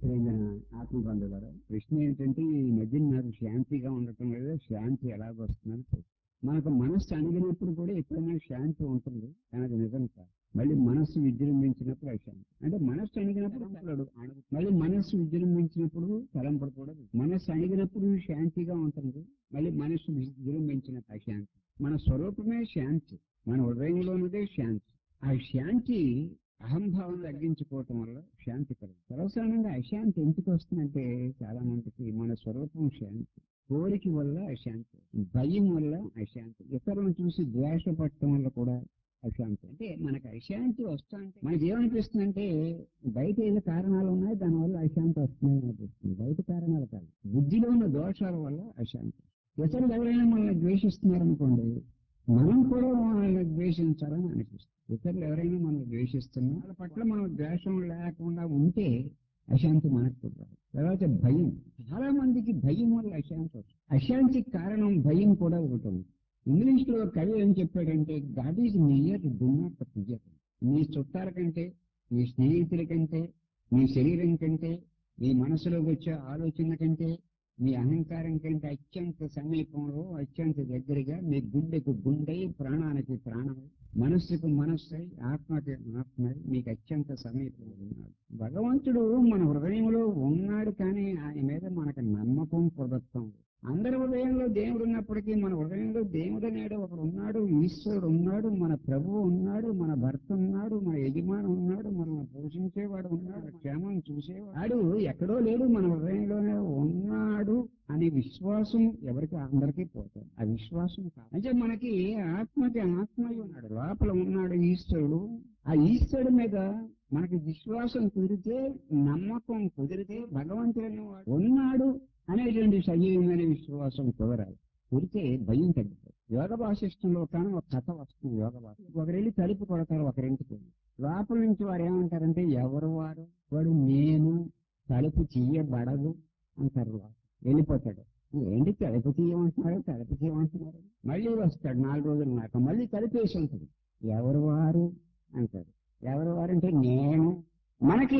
ప్రేమైన ఆత్మ బంధువులారా ప్రశ్న ఏంటంటే ఈ మధ్య నాకు శాంతిగా ఉండటం లేదు శాంతి ఎలాగ వస్తుందని ప్రశ్న. మనకు మనస్సు అణిగినప్పుడు కూడా ఎప్పుడైనా శాంతి ఉంటుంది కానీ అది నిజం కాదు మళ్ళీ మనస్సు విజృంభించినప్పుడు అశాంతి అంటే మనస్సు అణిగినప్పుడు తలంపులు అణుగు మళ్ళీ మనస్సు విజృంభించినప్పుడు తలంపులు కూడా మనస్సు అణిగినప్పుడు శాంతిగా ఉంటుంది మళ్ళీ మనస్సు విజృంభించినప్పుడు అశాంతి మన స్వరూపమే శాంతి మన హృదయంలోనిదే శాంతి ఆ శాంతి అహంభావం తగ్గించుకోవటం వల్ల శాంతి కలుగుతుంది సర్వసాధారణంగా అశాంతి ఎందుకు వస్తుందంటే చాలా మందికి మన స్వరూపం శాంతి కోరిక వల్ల అశాంతి భయం వల్ల అశాంతి ఇతరులను చూసి ద్వేషపడటం వల్ల కూడా అశాంతి అంటే మనకు అశాంతి వస్తా అంటే మనకి ఏమనిపిస్తుందంటే బయట ఏదో కారణాలు ఉన్నాయి దానివల్ల అశాంతి వస్తున్నాయి అనిపిస్తుంది బయట కారణాలు కాదు బుద్ధిలో ఉన్న దోషాల వల్ల అశాంతి ఇతరులు ఎవరైనా మనల్ని ద్వేషిస్తున్నారనుకోండి మనం కూడా వాళ్ళని ద్వేషించాలని అనిపిస్తుంది ఇతరులు ఎవరైనా మనం ద్వేషిస్తున్నా వాళ్ళ పట్ల మనం ద్వేషం లేకుండా ఉంటే అశాంతి మనకు కూడా రాదు. తర్వాత భయం చాలా మందికి భయం వల్ల అశాంతి వస్తుంది అశాంతికి కారణం భయం కూడా ఒకటి ఉంది ఇంగ్లీష్ లో కవి ఏం చెప్పాడంటే God is near do not fear మీ చుట్టాల కంటే మీ స్నేహితుల కంటే మీ శరీరం కంటే మీ మనసులోకి వచ్చే ఆలోచన కంటే మీ అహంకారం కంటే అత్యంత సమీపంలో అత్యంత దగ్గరగా మీ గుండెకు గుండె ప్రాణానికి ప్రాణం మనస్సుకు మనస్సు ఆత్మకి ఆత్మ మీకు అత్యంత సమీపంలో ఉన్నాడు భగవంతుడు మన హృదయంలో ఉన్నాడు కానీ ఆయన మీద మనకు నమ్మకం కుదరతాం అందరి హృదయంలో దేవుడు ఉన్నప్పటికీ మన హృదయంలో దేవుడు అనేడు ఒకడు ఉన్నాడు ఈశ్వరుడు ఉన్నాడు మన ప్రభువు ఉన్నాడు మన భర్త ఉన్నాడు మన యజమాని ఉన్నాడు మనం పోషించేవాడు ఉన్నాడు క్షేమం చూసేవాడు ఎక్కడో లేడు మన హృదయంలోనే ఉన్నాడు అనే విశ్వాసం ఎవరికి అందరికీ పోతుంది ఆ విశ్వాసం కాదు అంటే మనకి ఆత్మకి ఆత్మయ్య ఉన్నాడు లోపల ఉన్నాడు ఈశ్వరుడు ఆ ఈశ్వరుడు మీద మనకి విశ్వాసం కుదిరితే నమ్మకం కుదిరితే భగవంతుడు అనేవాడు ఉన్నాడు అనేటువంటి సజీవమైన విశ్వాసం కుదరాలి కుదిరితే భయం తగ్గుతుంది యోగ భాషిష్టంలో కానీ ఒక కథ వస్తుంది యోగ భాష ఒకరెళ్ళి తలుపు కొడతారు ఒకరింటికి వెళ్ళి. లోపల నుంచి వారు ఏమంటారంటే ఎవరు వారు వాడు నేను తలుపు తీయబడదు అంటారు లోపల. వెళ్ళిపోతాడు ఏంటి తలుపు తీయమంటున్నారు తలుపు తీయమంటున్నారు మళ్ళీ వస్తాడు నాలుగు రోజులు నాకు మళ్ళీ తలుపేసి ఉంటుంది ఎవరు వారు అంటారు ఎవరు వారు అంటే నేను మనకి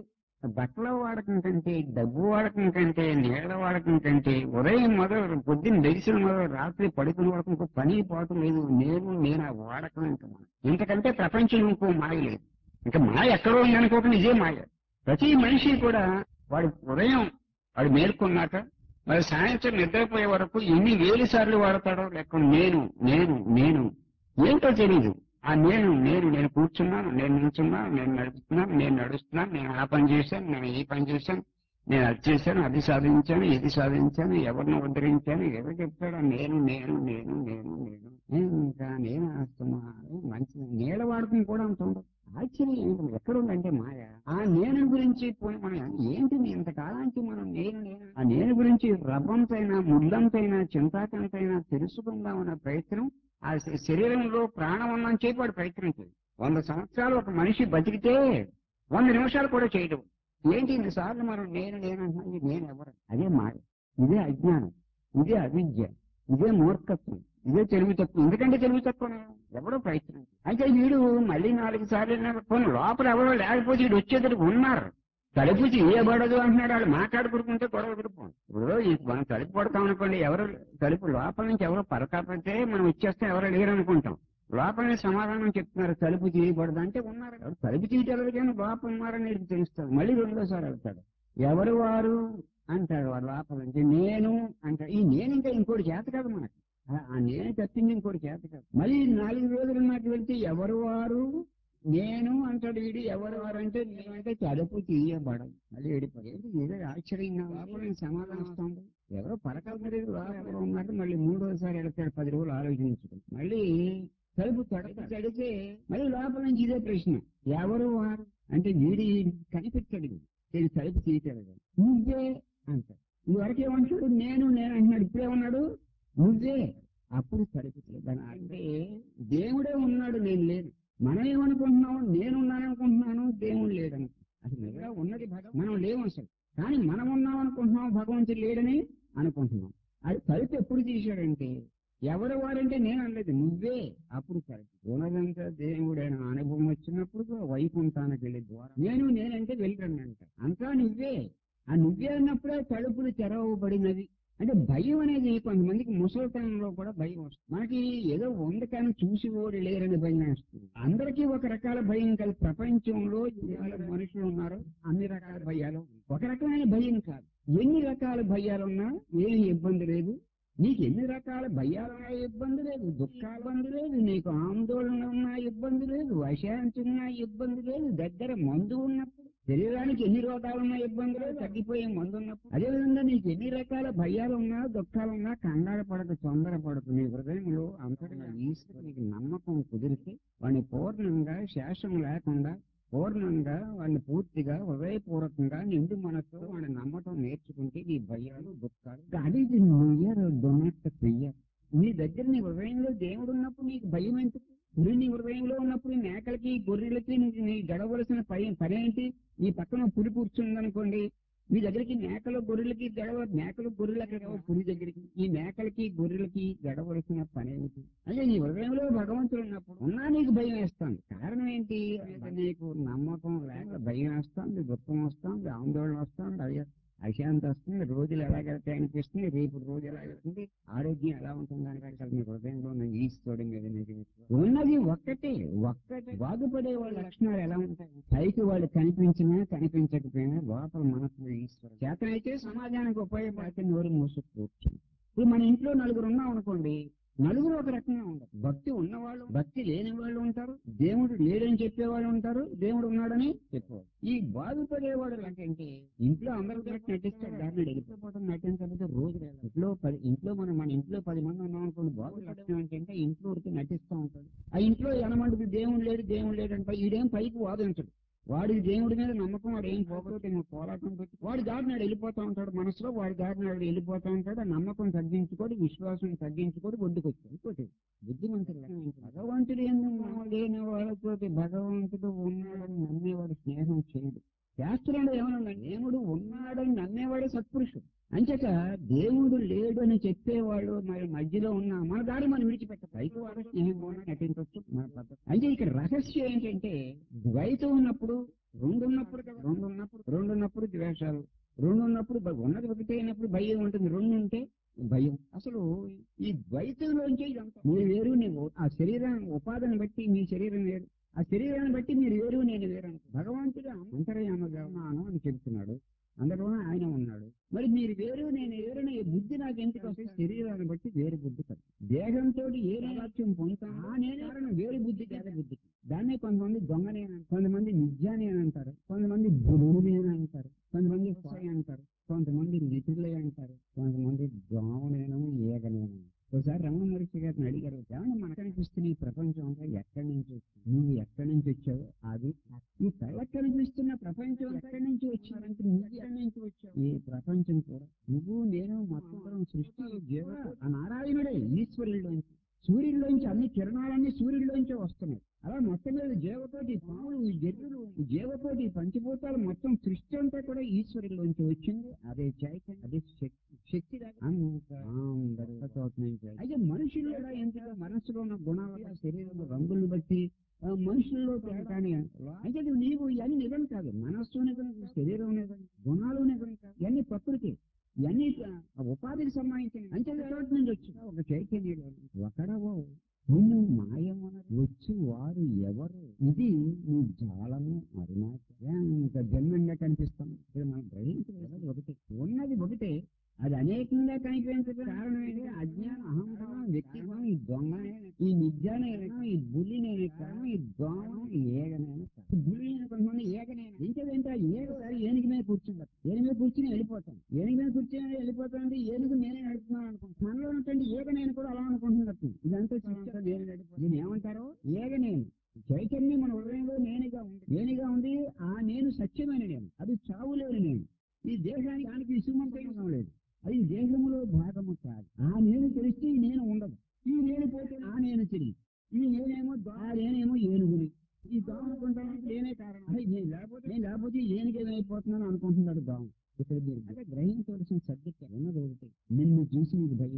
బట్టల వాడకం కంటే డబ్బు వాడకం కంటే నీళ్ల వాడకం కంటే ఉదయం మొదలు పొద్దున్న లెగిసిన మొదలు రాత్రి పడుకునే వరకు ఇంకో పని పాటు లేదు నేను నేను ఆ వాడకం ఇంకా మనం. ఇంతకంటే ప్రపంచం ఇంకో మాయ లేదు ఇంకా మాయ ఎక్కడో ఉందనుకోకుండా ఇదే మాయ ప్రతి మనిషి కూడా వాడు ఉదయం వాడు మేల్కొన్నాక మరి సాయంత్రం నిద్రపోయే వరకు ఎన్ని వేలు సార్లు వాడతాడో లెక్క నేను నేను నేను ఏంటో తెలియదు ఆ నేను నేను నేను కూర్చున్నాను నేను నిల్చున్నాను నేను నడుపుతున్నాను నేను నడుస్తున్నాను నేను ఆ పని చేశాను నేను ఈ పని చేశాను నేను అది చేశాను అది సాధించాను ఇది సాధించాను ఎవరిని ఉద్ధరించాను ఎవరు చెప్తాడు నేను నేను నేను నేను నేను నేను ఇంకా నేను వస్తున్నాను మంచి నీళ్ళ వాడకం కూడా అంత ఉండదు ఆశ్చర్యం ఏంటి ఎక్కడుందంటే మాయ ఆ నేను గురించి పోయి మనం ఏంటి ఇంతకాలానికి మనం నేను నేను ఆ నేను గురించి రవ్వంతైనా ముళ్ళంతైనా చింతాకంతైనా తెలుసుకుందామన్న ప్రయత్నం ఆ శ- శరీరంలో ప్రాణం ఉందని చెప్పి వాడు ప్రయత్నించాడు వంద సంవత్సరాలు ఒక మనిషి బతికితే వంద నిమిషాలు కూడా చేయడం ఏంటి ఇన్నిసార్లు మనం నేను నేను అంటున్నాం ఇది నేను ఎవరు అదే మాయ ఇదే అజ్ఞానం ఇదే అవిద్య ఇదే మూర్ఖత్వం ఇదే తెలివి తక్కువ ఎందుకంటే తెలివి తక్కువ ఎవడో ప్రయత్నం అయితే వీడు మళ్ళీ నాలుగు సార్లు కొన్ని లోపల ఎవరో లేకపోతే వీడు వచ్చేద్దరు ఉన్నారు తలుపు చేయబడదు అంటున్నాడు వాళ్ళు మాట్లాడుకుంటుంటే గొడవ ఎదురుపోం ఇప్పుడు ఈ మనం తలుపు పడతాం అనుకోండి ఎవరు తలుపు లోపల నుంచి ఎవరో పరకాపడితే మనం వచ్చేస్తే ఎవరో లేరు అనుకుంటాం లోపలనే సమాధానం చెప్తున్నారు తలుపు తీయబడదు అంటే ఉన్నారు ఎవరు తలుపు తీయటం కానీ లోపల ఉన్నారని వీడికి తెలుస్తుంది మళ్ళీ రెండోసారి వెళ్తాడు ఎవరు వారు అంటాడు వాడు లోపల నుంచి నేను అంటాడు ఈ నేను ఇంకా ఇంకోటి చేత కాదు మనకి ఆ- ఆ నేను చెప్పింది ఇంకోటి చేత కాదు మళ్ళీ నాలుగు రోజులు నాకు వెళ్తే ఎవరు వారు నేను అంటాడు వీడు ఎవరు వారు అంటే నేనంటే తలుపు తీయబడదు మళ్ళీ వెళ్ళిపోయాడు ఏదో ఆశ్చర్యంగా లోపల నుంచి సమాధానం వస్తుంది ఎవరో పరకల్పరి లోపల ఉన్నాడు మళ్ళీ మూడోసారి వెళ్తాడు పది రోజులు ఆలోచించడం మళ్ళీ తలుపు తడక తడితే మళ్ళీ లోపల నుంచి ఇదే ప్రశ్న ఎవరు వారు అంటే వీడి కనిపెట్టాడు వీడు. వీడు తలుపు తీయటలేదు నువ్వే అంటాడు ఇదివరకు ఏమంటాడు నేను నేను అంటున్నాడు ఇప్పుడేమన్నాడు నువ్వే అప్పుడు తలుపు తీయడం అంటే దేవుడే ఉన్నాడు నేను లేను మనం ఏమనుకుంటున్నాం నేనున్నాను అనుకుంటున్నాను దేవుడు లేడని అసలు నిజంగా ఉన్నది భగవంతుడు మనం లేవు అసలు కానీ మనం ఉన్నాం అనుకుంటున్నాం భగవంతుడు లేడని అనుకుంటున్నాం అది తలుపు ఎప్పుడు తీశాడంటే ఎవరు వారంటే నేను అనలేదు నువ్వే అప్పుడు కరెక్ట్ ఉన్నదంతా దేవుడైన అనుభవం వచ్చినప్పుడు వైకుంఠానికి వెళ్ళి ద్వారా నేను నేనంటే వెళ్ళరండి అంట అంతా నువ్వే ఆ నువ్వే అన్నప్పుడే తలుపులు తెరవబడినవి అంటే భయం అనేది కొంతమందికి ముసలితనంలో కూడా భయం వస్తుంది మనకి ఏదో ఉంది కానీ చూసి ఓడి లేరని భయం వస్తుంది అందరికీ ఒక రకాల భయం కాదు ప్రపంచంలో ఎన్ని రకాల మనుషులు ఉన్నారో అన్ని రకాల భయాలు ఒక రకమైన భయం కాదు ఎన్ని రకాల భయాలున్నా ఏమి ఇబ్బంది లేదు నీకు ఎన్ని రకాల భయాలున్నా ఇబ్బంది లేదు దుఃఖాలు ఇబ్బంది లేదు నీకు ఆందోళన ఉన్నా ఇబ్బంది లేదు అశాంతి ఉన్నా ఇబ్బంది లేదు దగ్గర మందు ఉన్నప్పుడు శరీరానికి ఎన్ని రోగాలున్నా ఇబ్బంది లేదు తగ్గిపోయే మందు ఉన్నప్పుడు అదేవిధంగా నీకు ఎన్ని రకాల భయాలు ఉన్నా దుఃఖాలు ఉన్నా కంగారు పడక తొందర పడకు నీ హృదయంలో అంతటా ఈశ్వరునికి నమ్మకం కుదిరితే వాడిని పూర్ణంగా శేషం లేకుండా పూర్ణంగా వాళ్ళని పూర్తిగా హృదయపూర్వకంగా నిండు మనతో వాడిని నమ్మటం నేర్చుకుంటే నీ భయాలు దుఃఖాలు అది నుయ్యర్ డొనాట్ క్రియర్ నీ దగ్గర నీ హృదయంలో దేవుడు ఉన్నప్పుడు నీకు భయం ఎందుకు నువ్వు నీ హృదయంలో ఉన్నప్పుడు మేకలకి గొర్రెలకి నీ నీ గడవలసిన పని పని ఏంటి నీ పక్కన పులి కూర్చుందనుకోండి మీ దగ్గరికి మేకలు గొర్రెలకి గడవ మేకలు గొర్రెలకి గడవ పులి దగ్గరికి ఈ మేకలకి గొర్రెలకి గడవలసిన పని ఏమిటి అంటే నీ హృదయంలో భగవంతుడు ఉన్నప్పుడు ఉన్నా నీకు భయం వేస్తాను కారణం ఏంటి అంటే నీకు నమ్మకం లేక భయం వేస్తుంది దుఃఖం వస్తుంది ఆందోళన వస్తుంది అయ్యో అశాంతి వస్తుంది రోజులు ఎలాగైతే అనిపిస్తుంది రేపు రోజు ఎలా వెళ్తుంది ఆరోగ్యం ఎలా ఉంటుంది అని అసలు మీ హృదయంలో ఉన్న ఈశ్వరుడి మీద నీకు విశ్వాసం. ఉన్నది ఒక్కటే ఒక్కటే బాగుపడే వాళ్ళ లక్షణాలు ఎలా ఉంటాయి పైకి వాళ్ళు కనిపించినా కనిపించకపోయినా లోపల మనసులో ఈశ్వరుడు చేతనైతే సమాజానికి ఉపయోగపడితే నోరు మూసుకోవచ్చు ఇప్పుడు మన ఇంట్లో నలుగురు ఉన్నాం అనుకోండి నలుగురు ఒక రకంగా ఉండరు భక్తి ఉన్నవాళ్ళు భక్తి లేని వాళ్ళు ఉంటారు దేవుడు లేడని చెప్పేవాళ్ళు ఉంటారు దేవుడు ఉన్నాడని చెప్పేవాడు ఈ బాధపడేవాడు అంటే ఇంట్లో అందరూ కలిసి నటిస్తాడు దాన్ని వెళ్ళిపోవడం నటించకపోతే రోజు లేదు. ఇంట్లో పది ఇంట్లో మనం మన ఇంట్లో పది మంది ఉన్నాం అనుకోండి బాగు లక్షణం ఏంటంటే ఇంట్లో వరకు నటిస్తూ ఉంటాడు ఆ ఇంట్లో ఎనమందికి దేవుడు లేడు దేవుడు లేడు అంటే ఈడేం పైకి వాదించడు వాడి దేవుడి మీద నమ్మకం వాడు ఏం పోకపోతే నువ్వు పోరాటం పెట్టి వాడి దారినాడు వెళ్ళిపోతా ఉంటాడు మనసులో వాడి దారినాడు వెళ్ళిపోతా ఉంటాడు ఆ నమ్మకం తగ్గించుకోడు విశ్వాసం తగ్గించుకోడు ఒడ్డుకొచ్చాడు ఇంకోటి బుద్ధిమంతుడు లక్షణం ఏంటి? భగవంతుడు ఎందుకు లేని వాళ్ళతోటి భగవంతుడు ఉన్నాడని నమ్మేవాడు స్నేహం చేయడు శాస్త్రంలో ఏమన్నా దేవుడు ఉన్నాడని నమ్మేవాడే సత్పురుషుడు అంచేత దేవుడు లేడు అని చెప్పేవాళ్ళు మరి మధ్యలో ఉన్న మన దారి మనం విడిచిపెట్ట పైకి వాడు స్నేహంగా ఉన్నా నటించవచ్చు మన పద్ధతి అయితే ఇక్కడ రహస్యం ఏంటంటే ద్వైతం ఉన్నప్పుడు రెండు ఉన్నప్పుడు కదా రెండు ఉన్నప్పుడు రెండు ఉన్నప్పుడు ద్వేషాలు రెండు ఉన్నప్పుడు భ- ఉన్నది ఒకటే అయినప్పుడు భయం ఉంటుంది రెండు ఉంటే భయం అసలు ఈ ద్వైతంలోంచే ఇదంతా మీరు వేరు నీవు ఆ శరీరం ఉపాధిని బట్టి మీ శరీరం వేరు ఆ శరీరాన్ని బట్టి మీరు వేరు నేను వేరు అంట భగవంతుడు అంతర్యామగా ఉన్నాను అని చెబుతున్నాడు అందులోనే ఆయన ఉన్నాడు మరి మీరు వేరు నేను వేరుని ఈ బుద్ధి నాకు ఎందుకు వస్తే శరీరాన్ని బట్టి వేరు బుద్ధి కాదు దేహంతో ఏ రాజ్యం పొందుతాను ఆ నేనే కారణం వేరు బుద్ధి కాదు బుద్ధికి దాన్నే కొంతమంది దొంగనే అని అంటారు. కొంతమంది నిజాని అని అంటారు కొంతమంది గురువుని అని అంటారు కొంతమంది సాయి అంటారు కొంతమంది నిధులే అంటారు కొంతమంది దోమనేను ఏగనేను ఒకసారి రమణ మహర్షి గారిని అడిగారు ఏమన్నా మనకు కనిపిస్తున్న ఈ ప్రపంచం అంతా ఎక్కడి నుంచి వచ్చింది నువ్వు ఎక్కడి నుంచి వచ్చావు అది ఈ కళ్ళకు కనిపిస్తున్న ప్రపంచం ఎక్కడి నుంచి వచ్చిందంటే నువ్వు ఎక్కడి నుంచి వచ్చావు ఈ ప్రపంచం కూడా నువ్వు నేను మొత్తం సృష్టి జీవ ఆ నారాయణుడే ఈశ్వరుడిలోంచి సూర్యుడిలోంచి అన్ని కిరణాలన్నీ సూర్యుడిలోంచే వస్తున్నాయి అలా మొత్తం మీద జీవకోటి పాములు జర్రులు జీవకోటి పంచభూతాలు మొత్తం సృష్టి అంతా కూడా ఈశ్వరుడిలోంచి వచ్చింది అదే చైతన్యం అదే శక్తి శక్తి లాగా అంత అందరూ ఒక చోట నుంచి అయితే మనుషులు కూడా ఎందుకు మనసులో ఉన్న గుణాల శరీరంలో రంగులను బట్టి ఆ, మనుషుల్లో కానీ అయితే ఇది నీవు ఇవన్నీ నిజం కాదు మనస్సు నిజం శరీరం నిజం గుణాలు నిజం కాదు ఇవన్నీ ప్రకృతి ఇవన్నీ ఆ ఉపాధికి సంబంధించిన అంటే చోట నుంచి వచ్చి ఒక చైతన్యుడు ఒకడవో నిన్ను మాయమన వచ్చి వారు ఎవరు ఇది నీ జాలము అరుణాచలం ఇంకా జన్మంగా కనిపిస్తాం ఇక్కడ మనం గ్రహించలేదు ఒకటి ఉన్నది ఒకటే అది అనేకంగా కనిపించడం కారణం ఏంటి అజ్ఞానం అహంకారం వ్యక్తిత్వం ఈ దొంగనే ఈ నిజానేనా ఈ బుల్లినేనే కారణం ఈ దొంగ ఈ ఏగనేనా కారణం. ఈ బుల్లిని కొంతమంది ఏగనేనా ఇంకేదంటే ఏగ ఏనుగు మీద కూర్చుంటారు ఏనుగు మీద కూర్చుని వెళ్ళిపోతాం ఏనుగు మీద కూర్చొని వెళ్ళిపోతానంటే ఏనుగు నేనే నడుపుతున్నాను అనుకుంటాను మనలో ఉన్నటువంటి ఏగ నేను కూడా అలా అనుకుంటున్నట్టు ఇదంతా సృష్టిలో నేను నడిపి దీన్ని ఏమంటారు ఏగ నేను చైతన్యం మన హృదయంలో నేనుగా ఉంది నేనుగా ఉంది ఆ నేను సత్యమైన నేను అది చావులేని నేను ఈ దేశానికి దానికి విసుమంతం లేదు అది దేహములో భాగము కాదు ఆ నేను తెలిస్తే ఈ నేను ఉండదు ఈ నేను పోతే ఆ నేను తెలియదు ఈ నేనేమో దో- ఆ నేనేమో ఏనుగుని ఈ దోమ అనుకుంటాను నేనే కారణం అరే నేను లేకపోతే నేను లేకపోతే ఏనుగు ఏమైపోతున్నాను అనుకుంటున్నాడు దోమ ఇక్కడ మీరు అంటే గ్రహించవలసిన సబ్జెక్ట్ ఉన్నది ఒకటి నిన్ను చూసి నీకు భయం వేస్తుంది.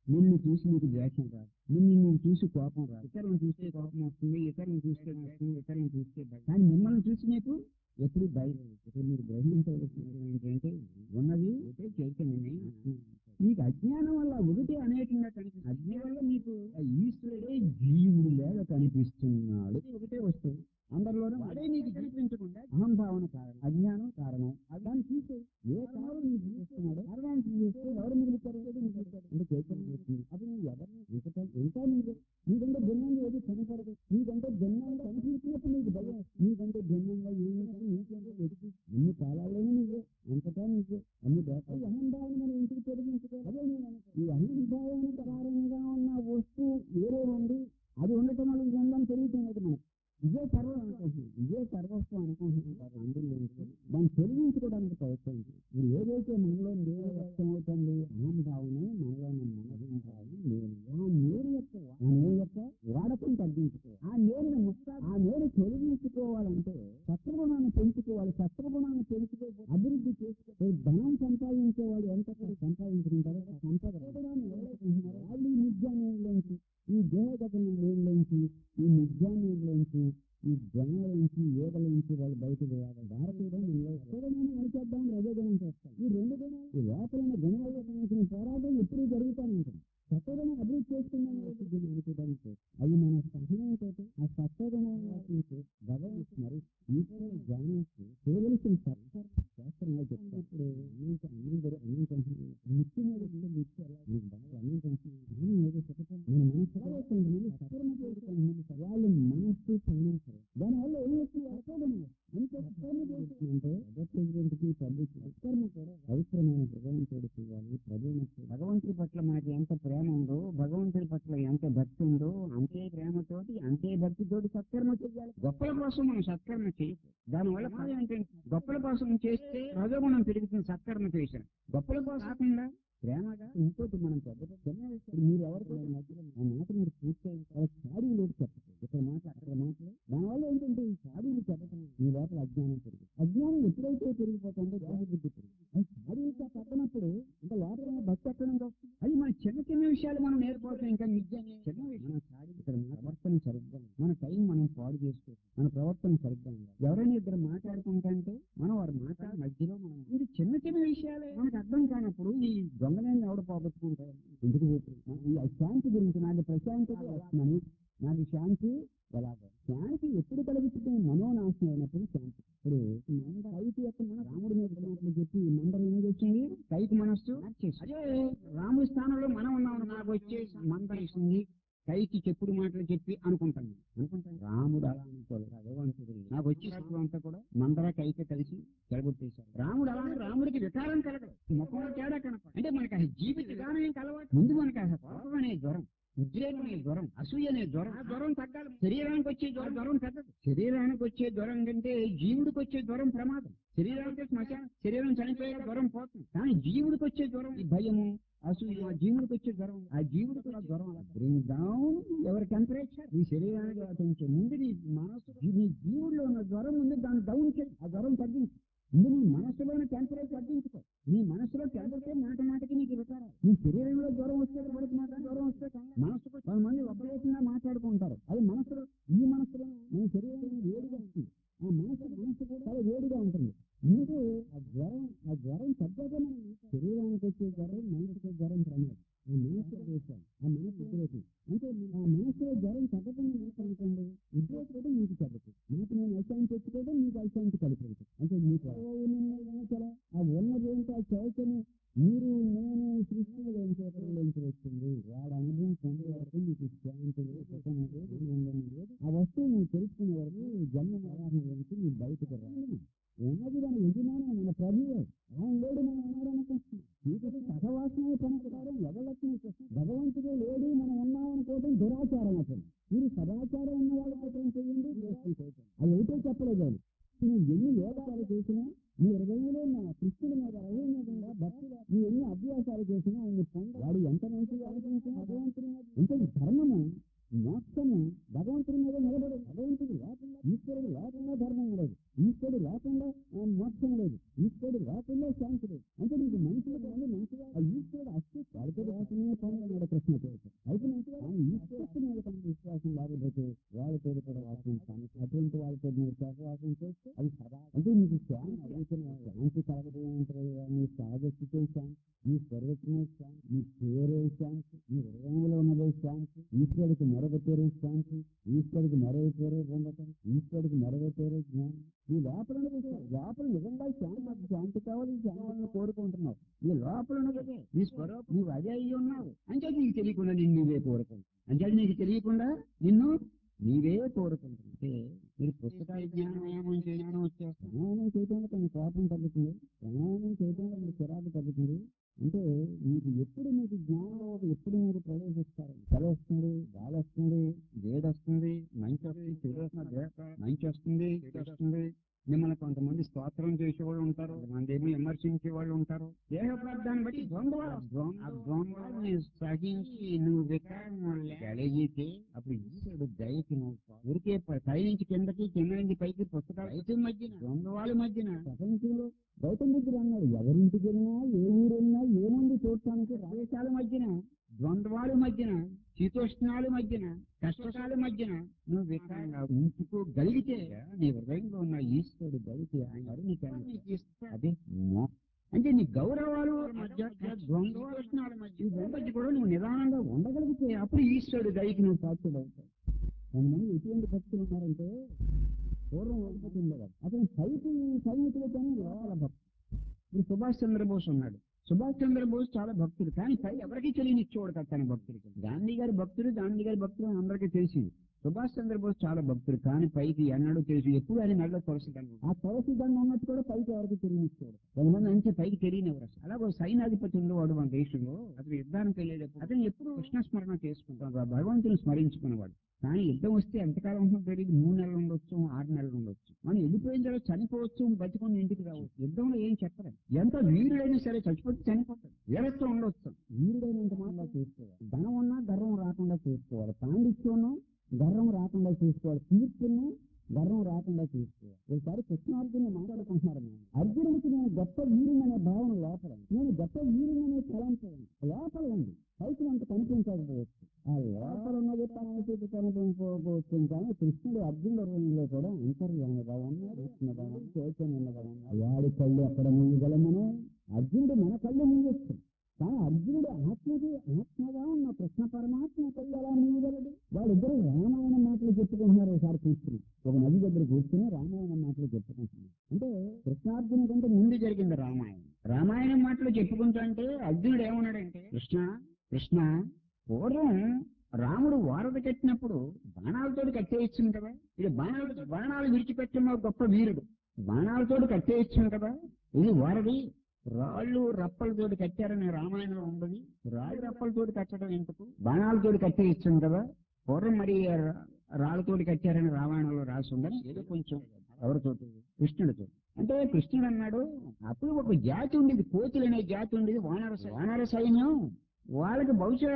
నిన్ను చూసి నీకు ద్వేషం రాదు నిన్ను నువ్వు చూసి కోపం రాదు ఇతరులను చూస్తే కోపం వస్తుంది ఇతరులను చూస్తే వస్తుంది ఇతరులను చూస్తే భయం కానీ మిమ్మల్ని చూసి నీకు ఎప్పుడు భయం లేదు. ఇప్పుడు మీరు గ్రహించవలసినది ఏంటంటే ఉన్నది ఒకటే చైతన్యమే మీకు అజ్ఞానం వల్ల ఒకటే అనేకంగా కనిపిస్తుంది అజ్ఞానం వల్ల మీకు ఆ ఈశ్వరుడే జీవుడు లేక కనిపిస్తున్నాడు ఇది ఒకటే వస్తువు అందరిలోనూ వాడే నీకు కనిపించకుండా అహంభావన కారణం అజ్ఞానం కారణం అది దాన్ని తీసే ఏ కారణం నీకు చూస్తున్నాడో కారణాన్ని తీసేస్తే ఎవరు మిగులుతారు ఏదో మిగులుతారు అంటే చైతన్యం వస్తుంది అప్పుడు నువ్వు ఎవరిని ఇంకా ఇంకా నీకు నీకంటే భిన్నంగా ఏది కనపడదు నీకంటే భిన్నంగా కనిపించినప్పుడు నీకు భయం వస్తుంది. నీకంటే భిన్నంగా ఏమి నీకంటే వెతికి అన్ని కాలాల్లోనూ నీవే అంతటా నీకే అన్ని దేశాలు అహంభావన మనం ఇంటికి తొలగించుకో అదే నేను అనుకో. ఈ అహంభావన కారణంగా ఉన్న వస్తువు వేరే ఉంది అది ఉండటం వల్ల ఇదంతా పెరుగుతున్నది మనకు ఇదే సర్వం అనుకుంటున్నాం ఇదే సర్వస్వం అనుకుంటున్నారు అందరూ ఏంటి? దాన్ని తొలగించుకోవడానికి ప్రయత్నం చేయండి. మీరు ఏదైతే మనలో నేరు వ్యక్తం అవుతుంది అహంభావన మనలో మనోహంభావం నేను ఆ నేరు యొక్క ఆ నేరు యొక్క వాడకం తగ్గించుకోవాలి ఆ నేరుని ముస్తా ఆ నేరు తొలగించుకోవాలంటే సత్వగుణాన్ని పెంచుకోవాలి సత్వగుణాన్ని పెంచుకోవాలి అభివృద్ధి చేసుకోవాలి ధనం సంపాదించేవాడు ఎంత సంపాదించిన తర్వాత సంపద గుణాన్ని ఎవరైతే వాళ్ళు ఈ నిత్యాన్నిలోంచి ఈ దేహగత నీళ్ళలోంచి ఈ నిత్యాన్నిలోంచి ఈ జనాలోంచి యోగలోంచి వాళ్ళు బయటకు రావాలి భారతీయుడు సత్వగుణాన్ని అనిచేద్దాం రజోగుణం చేస్తాం ఈ రెండు గుణాలు ఈ లోపలైన గుణాలకు సంబంధించిన పోరాటం ఎప్పుడూ జరుగుతూనే ఉంటుంది సత్వగుణం అభివృద్ధి చేస్తుందని దీన్ని అనుకోవడానికి అది మన సహనంతో ఆ సత్వగుణాన్ని భగవంతు స్మరి ఈశ్వరుడు ధ్యానించి చేయవలసిన సత్వ శాస్త్రంగా చెప్తారు అనేక అనంతరం అనంతం ముక్తి మీద కూడా ముక్తి ఎలా మీకు బాగా అనంతం జ్ఞానం ఏదో చెప్పటం మన మనసు కొంతమంది సత్కర్మ చేసుకుంటున్నారు వాళ్ళు మనస్సు పండించరు దానివల్ల ఏం వస్తుంది అసోదనం అంత సత్కర్మ చేస్తుందంటే ప్రెసిడెంట్ కి పబ్లిక్ సత్కర్మ కూడా అవసరమైన భగవంతుడు చేయాలి ప్రభువుని భగవంతుడి పట్ల మనకి ఎంత ప్రేమ ఉందో భగవంతుడి పట్ల ఎంత భక్తి ఉందో అంతే ప్రేమతోటి అంతే భక్తితోటి సత్కర్మ చేయాలి గొప్పల కోసం మనం సత్కర్మ చేయకూడదు దానివల్ల ఫలం ఏంటంటే గొప్పల కోసం చేస్తే రజోగుణం పెరుగుతుంది సత్కర్మ చేసిన గొప్పల కోసం కాకుండా ప్రేమగా ఇంకోటి మనం పెద్ద పెద్ద చిన్న విషయాలు మీరు ఎవరితో మధ్యలో ఆ మాట మీరు పూర్తయిన తర్వాత సాడీ లేదు చెప్పదు ఇక్కడ మాట అక్కడ మాటలు దానివల్ల ఏంటంటే ఈ సాడీలు చెప్పడం మీ లోపల అజ్ఞానం పెరుగుతుంది అజ్ఞానం ఎప్పుడైతే పెరిగిపోతుందో దేహబుద్ధి పెరుగుతుంది అది సాడీలుగా పట్టనప్పుడు ఇంకా లోపల భక్తి ఎక్కడ నుంచి వస్తుంది అది మన చిన్న చిన్న విషయాలు మనం నేర్చుకోవచ్చు ఇంకా నిజంగా చిన్న విషయం మన సాడీ ఇక్కడ మన ప్రవర్తన సరిగ్గా ఉంది. మన టైం మనం పాడు చేసుకోవచ్చు మన ప్రవర్తన సరిగ్గా ఉండాలి ఎవరైనా ఇద్దరు మాట్లాడుకుంటే మనం వారి మాట్లాడే మధ్యలో మనం ఇది చిన్న చిన్న విషయాలే మనకు అర్థం కానప్పుడు ఈ దొంగలేని ఎవడు పోగొట్టుకుంటారు ఎందుకు పోతుంది? ఈ శాంతి గురించి నాకు ప్రశాంతత వస్తుందని నాకు శాంతి ఎలా శాంతి ఎప్పుడు కలుగుతుంది మనోనాశనం అయినప్పుడు శాంతి ఇప్పుడు మంద కైకి యొక్క మన రాముడి మీద మాటలు చెప్పి ఈ మందరం ఏం చేసింది కైకి మనస్సు మార్చేసి. అదే రాముడి స్థానంలో మనం ఉన్నాం నాకు వచ్చేసి మందరిస్తుంది కైకి చెప్పుడు మాటలు చెప్పి అనుకుంటాను అనుకుంటాను రాముడు అలా అనుకోడు భగవంతుడు నాకు వచ్చేటప్పుడు అంతా కూడా మందర కైకి కలిసి చెడగొట్టేశారు రాముడు అలా రాముడికి వికారం కలగదు ముఖంలో తేడా కనపడ అంటే మనకి ఆ జీవిత విధానం ఏం కలవాటు ముందు మనకి ఆ కోపం అనే జ్వరం ఉద్రేకం అనే జ్వరం అసూయ అనే జ్వరం ఆ జ్వరం తగ్గాలి శరీరానికి వచ్చే జ్వరం జ్వరం తగ్గదు శరీరానికి వచ్చే జ్వరం కంటే జీవుడికి వచ్చే జ్వరం ప్రమాదం శరీరానికి శ్మశానం శరీరం చనిపోయే జ్వరం పోతుంది కానీ జీవుడికి వచ్చే జ్వరం ఈ భయము అసూయ ఆ జీవుడికి వచ్చే జ్వరం ఆ జీవుడికి కూడా జ్వరం బ్రింగ్ డౌన్ ఎవరి టెంపరేచర్ ఈ శరీరానికి అతనికి ముందు నీ మనసు నీ జీవుడిలో ఉన్న జ్వరం ఉంది దాన్ని డౌన్ చేయి ఆ జ్వరం తగ్గించు ముందు నీ మనసులోని టెంపరేచర్ తగ్గించుకో నీ మనసులో టెంపరేచర్ మాట మాటకి నీకు వికారం నీ శరీరంలో జ్వరం వస్తే పడుకు మాట జ్వరం వస్తే కంగారు. మనసుకు కొంతమంది ఉపదేశంగా మాట్లాడుకుంటారు అది మనసులో ఈ మనసులో మన శరీరం వేడిగా ఉంటుంది ఆ మనసు మనసు కూడా చాలా వేడిగా ఉంటుంది అందుకే ఆ జ్వరం ఆ జ్వరం తగ్గాక మనం శరీరానికి వచ్చే జ్వరం మనసుకు జ్వరం ప్రమాదం ఆ మనసు దేశం ఆ మనసు ఉద్రేకం అంటే ఆ మనసులో జ్వరం తగ్గకుండా మీకు అనుకోండి ఉద్రేకం మీకు తగ్గుతుంది నాకు నేను అశాంతి తెచ్చుకోవడం మీకు అశాంతి కలిపి అంటే మీకు చాలా ఆ ఉన్నదేంటి ఆ చైతన్యం మీరు నేను సృష్టిలో నుంచి వచ్చింది వాడు అనుభవం పొందే వరకు మీకు శాంతి లేదు, సుఖం లేదు, ఆనందం లేదు. ఆ వస్తువు నువ్వు తెలుసుకునే వరకు జన్మ మరణం నుంచి నువ్వు బయటకు రావాలి ఉన్నది మన యజమాని మన ప్రభువే ఆయన లేడు మనం ఉన్నారనుకుంటున్నాం చీకటి సహవాసమే పనికిరారు ఎవరికి భగవంతుడే లేడు మనం ఉన్నామనుకోవడం దురాచారం అసలు మీరు సదాచారం ఉన్న వాళ్ళ కోసం చేయండి ద్వేషం చేయకండి అది ఒకటే చెప్పలేదు ఆయన నువ్వు ఎన్ని యోగాలు చేసినా నీ హృదయంలో ఉన్న కృష్ణుడి మీద రవి మీద ఉన్న భక్తుల నువ్వు ఎన్ని అభ్యాసాలు చేసినా ఆయన పొంద వాడు ఎంత మంచిగా ఆలోచించినా భగవంతుడి మీద అంటే ఈ ధర్మము మోక్షము భగవంతుడి మీద నిలబడు భగవంతుడు లేకుండా ఈశ్వరుడు లేకుండా ధర్మం లేదు ఈశ్వరుడు లేకుండా ఆ, మోక్షం లేదు ఈశ్వరుడు లేకుండా శాంతి లేదు అంటే నీకు మనుషులకు మళ్ళీ మంచిగా ఆ ఈశ్వరుడు అస్తి వాళ్ళతో రాసమే పనులు అన్నాడు కృష్ణ లేకపోతే ఏమంటారు నీ సాగస్థితే శాంతి నీ స్వరూపమే శాంతి నీ పేరే శాంతి నీ హృదయంలో ఉన్నదే శాంతి ఈశ్వరుడికి మరొక పేరే శాంతి ఈశ్వరుడికి మరొక పేరే పొందటం ఈశ్వరుడికి మరొక పేరే జ్ఞానం నీ లోపల ఉన్నది లోపల నిజంగా శాంతి నాకు శాంతి కావాలి శాంతిని కోరుకుంటున్నావు నీ లోపల ఉన్నదే నీ స్వరూపం నువ్వు అదే అయ్యి ఉన్నావు అంటే నీకు తెలియకుండా నిన్ను నువ్వే కోరుకుంటావు అంటే నీకు తెలియకుండా నిన్ను నీవే కోరుకుంటుంటే మీరు పుస్తకాల జ్ఞానం ఏమని జ్ఞానం వచ్చేస్తాం జ్ఞానం చేయడంలో కొన్ని కోపం తగ్గుతుంది జ్ఞానం చేయడంలో మీకు చిరాకు తగ్గుతుంది అంటే మీకు ఎప్పుడు మీకు జ్ఞానం ఎప్పుడు మీరు ప్రవేశిస్తారు చలి వస్తుంది గాలి వస్తుంది వేడి వస్తుంది మంచి వస్తుంది చెడు వస్తుంది మంచి వస్తుంది చెడు వస్తుంది మిమ్మల్ని కొంతమంది స్తోత్రం చేసే వాళ్ళు ఉంటారు కొంతమంది ఏమో విమర్శించే వాళ్ళు ఉంటారు దేహ ప్రార్థాన్ని బట్టి ద్వంద్వాలు ఆ ద్వంద్వాలని సహించి నువ్వు వికారం కలిగితే అప్పుడు ఈశ్వరుడు దయకి నువ్వు ఊరికే ప- పై నుంచి కిందకి కింద నుంచి పైకి పుస్తకాలు రైతు మధ్యన ద్వంద్వాల మధ్యన ప్రపంచంలో గౌతమ బుద్ధుడు అన్నాడు ఎవరింటికి వెళ్ళినా ఏ ఊరు వెళ్ళినా ఏముంది చూడటానికి రాజశాల మధ్యన ద్వంద్వాల మధ్యన శీతోష్ణాల మధ్యన కష్టకాల మధ్యన నువ్వు వికారంగా ఉంచుకోగలిగితే నీ హృదయంలో ఉన్న ఈశ్వరుడు దళితే ఆయన వరుణికాన్ని నీకు ఇస్తాడు. అదే మోక్షం. అంటే నీ గౌరవాలు మధ్య ద్వంద్వాల మధ్య ఈ ద్వంద్వ మధ్య కూడా నువ్వు నిదానంగా ఉండగలిగితే అప్పుడు ఈశ్వరుడు దయకి నువ్వు సాక్షుడు అవుతావు కొంతమంది ఎటువంటి భక్తులు ఉన్నారంటే పూర్వం ఒకటి ఉండేవారు అతను పైకి సైనికులు కానీ లోపల భక్తులు ఇప్పుడు సుభాష్ చంద్రబోస్ ఉన్నాడు సుభాష్ చంద్రబోస్ చాలా భక్తుడు కానీ పై ఎవరికి తెలియనిచ్చేవాడు కాదు తన భక్తుడికి గాంధీ గారి భక్తుడు గాంధీ గారి భక్తుడు అని అందరికీ తెలిసింది సుభాష్ చంద్రబోస్ చాలా భక్తుడు కానీ పైకి ఎన్నడూ తెలిసి ఎప్పుడు ఆయన మెడలో తులసి దండం ఆ తులసి దండం ఉన్నట్టు కూడా పైకి ఎవరికి తెలియనిచ్చేవాడు కొంతమంది అంతే పైకి తెలియనివ్వరు అసలు అలాగే ఒక సైనాధిపతి ఉండేవాడు మన దేశంలో అతను యుద్ధానికి వెళ్ళేటప్పుడు అతను ఎప్పుడు కృష్ణ స్మరణ చేసుకుంటాడు ఆ భగవంతుని స్మరించుకునేవాడు కానీ యుద్ధం వస్తే ఎంతకాలం ఉంటుందో తెలియదు మూడు నెలలు ఉండొచ్చు ఆరు నెలలు ఉండొచ్చు మనం వెళ్ళిపోయిన తర్వాత చనిపోవచ్చు బతికొని ఇంటికి రావచ్చు యుద్ధంలో ఏం చెప్పరు ఎంత వీరుడైనా సరే చచ్చిపోతే చనిపోతాడు వీరత్వం ఉండొచ్చు వీరుడైనంత మాత్రం చేసుకోవాలి ధనం ఉన్నా గర్వం రాకుండా చేసుకోవాలి పాండిత్యం గర్వం రాకుండా చూసుకోవాలి కీర్తిని గర్వం రాకుండా చూసుకోవాలి ఒకసారి కృష్ణార్జును మాట్లాడుకుంటున్నారు మేము అర్జునుడికి నేను గొప్ప వీరుని అనే భావన లోపల ఉంది. నేను గొప్ప వీరుని అనే తలంపు ఉంది. లోపల ఉంది పైకి అంత కనిపించకపోవచ్చు ఆ లోపల ఉన్నది తనకి కనిపించకపోవచ్చు కానీ కృష్ణుడు అర్జునుడు రూపంలో కూడా అంతర్యామిగా ఉన్నాడు కృష్ణుగా చైతన్యంగా ఉన్నాడు వాడి కళ్ళు ఎక్కడ మూయగలమనో అర్జునుడు మన కళ్ళు మూయొచ్చు కానీ అర్జునుడు ఆత్మకి ఆత్మగా ఉన్న కృష్ణ పరమాత్మ కళ్ళు ఎలా మూయగలడు వాళ్ళిద్దరూ రామాయణ మాటలు చెప్పుకుంటున్నారు ఒకసారి కూర్చుని ఒక నది దగ్గర కూర్చుని రామాయణ మాటలు చెప్పుకుంటున్నారు అంటే కృష్ణార్జున కంటే ముందు జరిగింది రామాయణం రామాయణం మాటలు చెప్పుకుంటా అంటే అర్జునుడు ఏమన్నాడంటే కృష్ణ కృష్ణ పూర్వం రాముడు వారధి కట్టినప్పుడు బాణాలతోటి కట్టేయచ్చును కదా ఇది బాణాలు బాణాలు విడిచిపెట్టిన గొప్ప వీరుడు బాణాలతోటి కట్టేయచ్చును కదా ఇది వారధి రాళ్ళు రప్పలతోటి కట్టారని రామాయణంలో ఉండదు రాళ్ళు రప్పలతోటి కట్టడం ఎందుకు బాణాలతోటి కట్టేయచ్చును కదా పూర్వం మరి రా- రాళ్ళతోటి కట్టారని రామాయణంలో రాసి ఉందని ఏదో కొంచెం ఎవరితోటి కృష్ణుడితో అంటే కృష్ణుడు అన్నాడు అప్పుడు ఒక జాతి ఉండేది కోతులు అనే జాతి ఉండేది వానర సై- వానర సైన్యం వాళ్ళకి బహుశా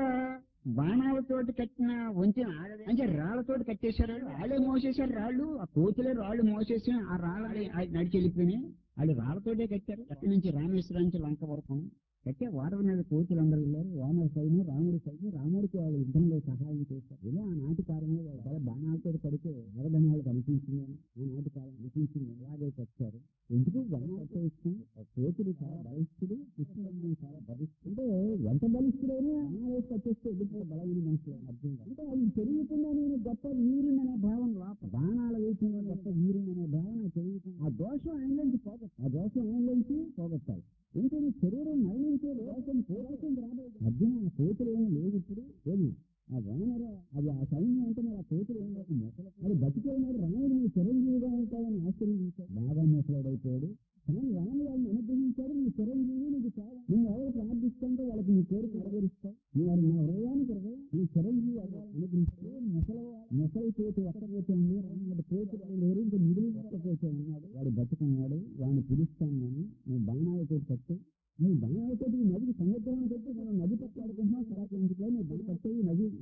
బాణాలతోటి కట్టిన వంచిన ఆడది అంటే రాళ్లతోటి కట్టేశారు వాళ్ళే మోసేశారు రాళ్ళు ఆ కోతులే రాళ్ళు మోసేసి ఆ రాళ్ళ నడిచి వెళ్ళిపోయినాయి వాళ్ళు రాళ్లతోటే కట్టారు అక్కడి నుంచి రామేశ్వరం నుంచి లంక వరకు కట్టే వారల మీద కోతులు అందరూ వెళ్ళారు వానర సైన్యం రాముడి సైన్యం రాముడికి వాళ్ళు యుద్ధంలో సహాయం చేశారు ఇలా ఆనాటి కాలంలో వాళ్ళు చాలా బాణాలతో కడితే వరధనాలు కనిపించిందని ఆనాటి కాలం కనిపించింది అలాగే కట్టారు ఎందుకు బాణాలతో ఇష్టం ఆ కోతులు చాలా బలిష్ఠుడు కృష్ణుడు చాలా బలిష్ఠుడు అంటే ఎంత బలిష్ఠుడైనా బాణాలు కట్టేస్తే ఎదుటి బలమైన మనుషులు అర్థం కాదు. అంటే అది తెలియకుండా నేను గొప్ప వీరుని అనే భావన లోపల బాణాల వేసిన గొప్ప వీరుని అనే భావన తెలియకుండా ఆ దోషం ఆయనలోంచి పోగొట్టాలి ఆ దోషం ఆయనలోంచి పోగొట్టాలి ఎందుకంటే శరీరం మరణించే దోషం పోగొట్టింది రాబోయే అర్జున ఆ కోతులు ఏమి లేదు ఇప్పుడు ఏది ఆ వానర అది ఆ సైన్యం అంటే మరి ఆ కోతులు ఏం లేక మొసలు అది బతికే మరి రాముడు నీ చిరంజీవిగా ఉంటావని ఆశ్రయించాడు బాగా మొసలాడైపోయాడు కానీ రాముడు వాళ్ళని అనుగ్రహించాడు నీ చిరంజీవి నీకు చాలా నువ్వు ఎవరు ప్రార్థిస్తుంటే వాళ్ళకి నీ కోరిక నెరవేరుస్తావు నువ్వు వారి నా హృదయానికి హృదయం నీ చిరంజీవి అవ్వాలని అనుగ్రహిస్తే ముసలి ముసలి కోతి ఒక్కపోతే ఉంది రాముడు కోతి లేరు ఇంకా మిడిల్ ఒక్కపోతే ఉన్నాడు వాడు బతుకున్నాడు వాడిని పిలుస్తాను నేను నువ్వు బాణాలతో కట్టు నువ్వు బాణాలతో ఈ నదికి సముద్రం కట్టి మనం నది పట్లాడుకుంటున్నావు సరాకు ఎందుకు నువ్వు బాణ కట్టే ఈ నది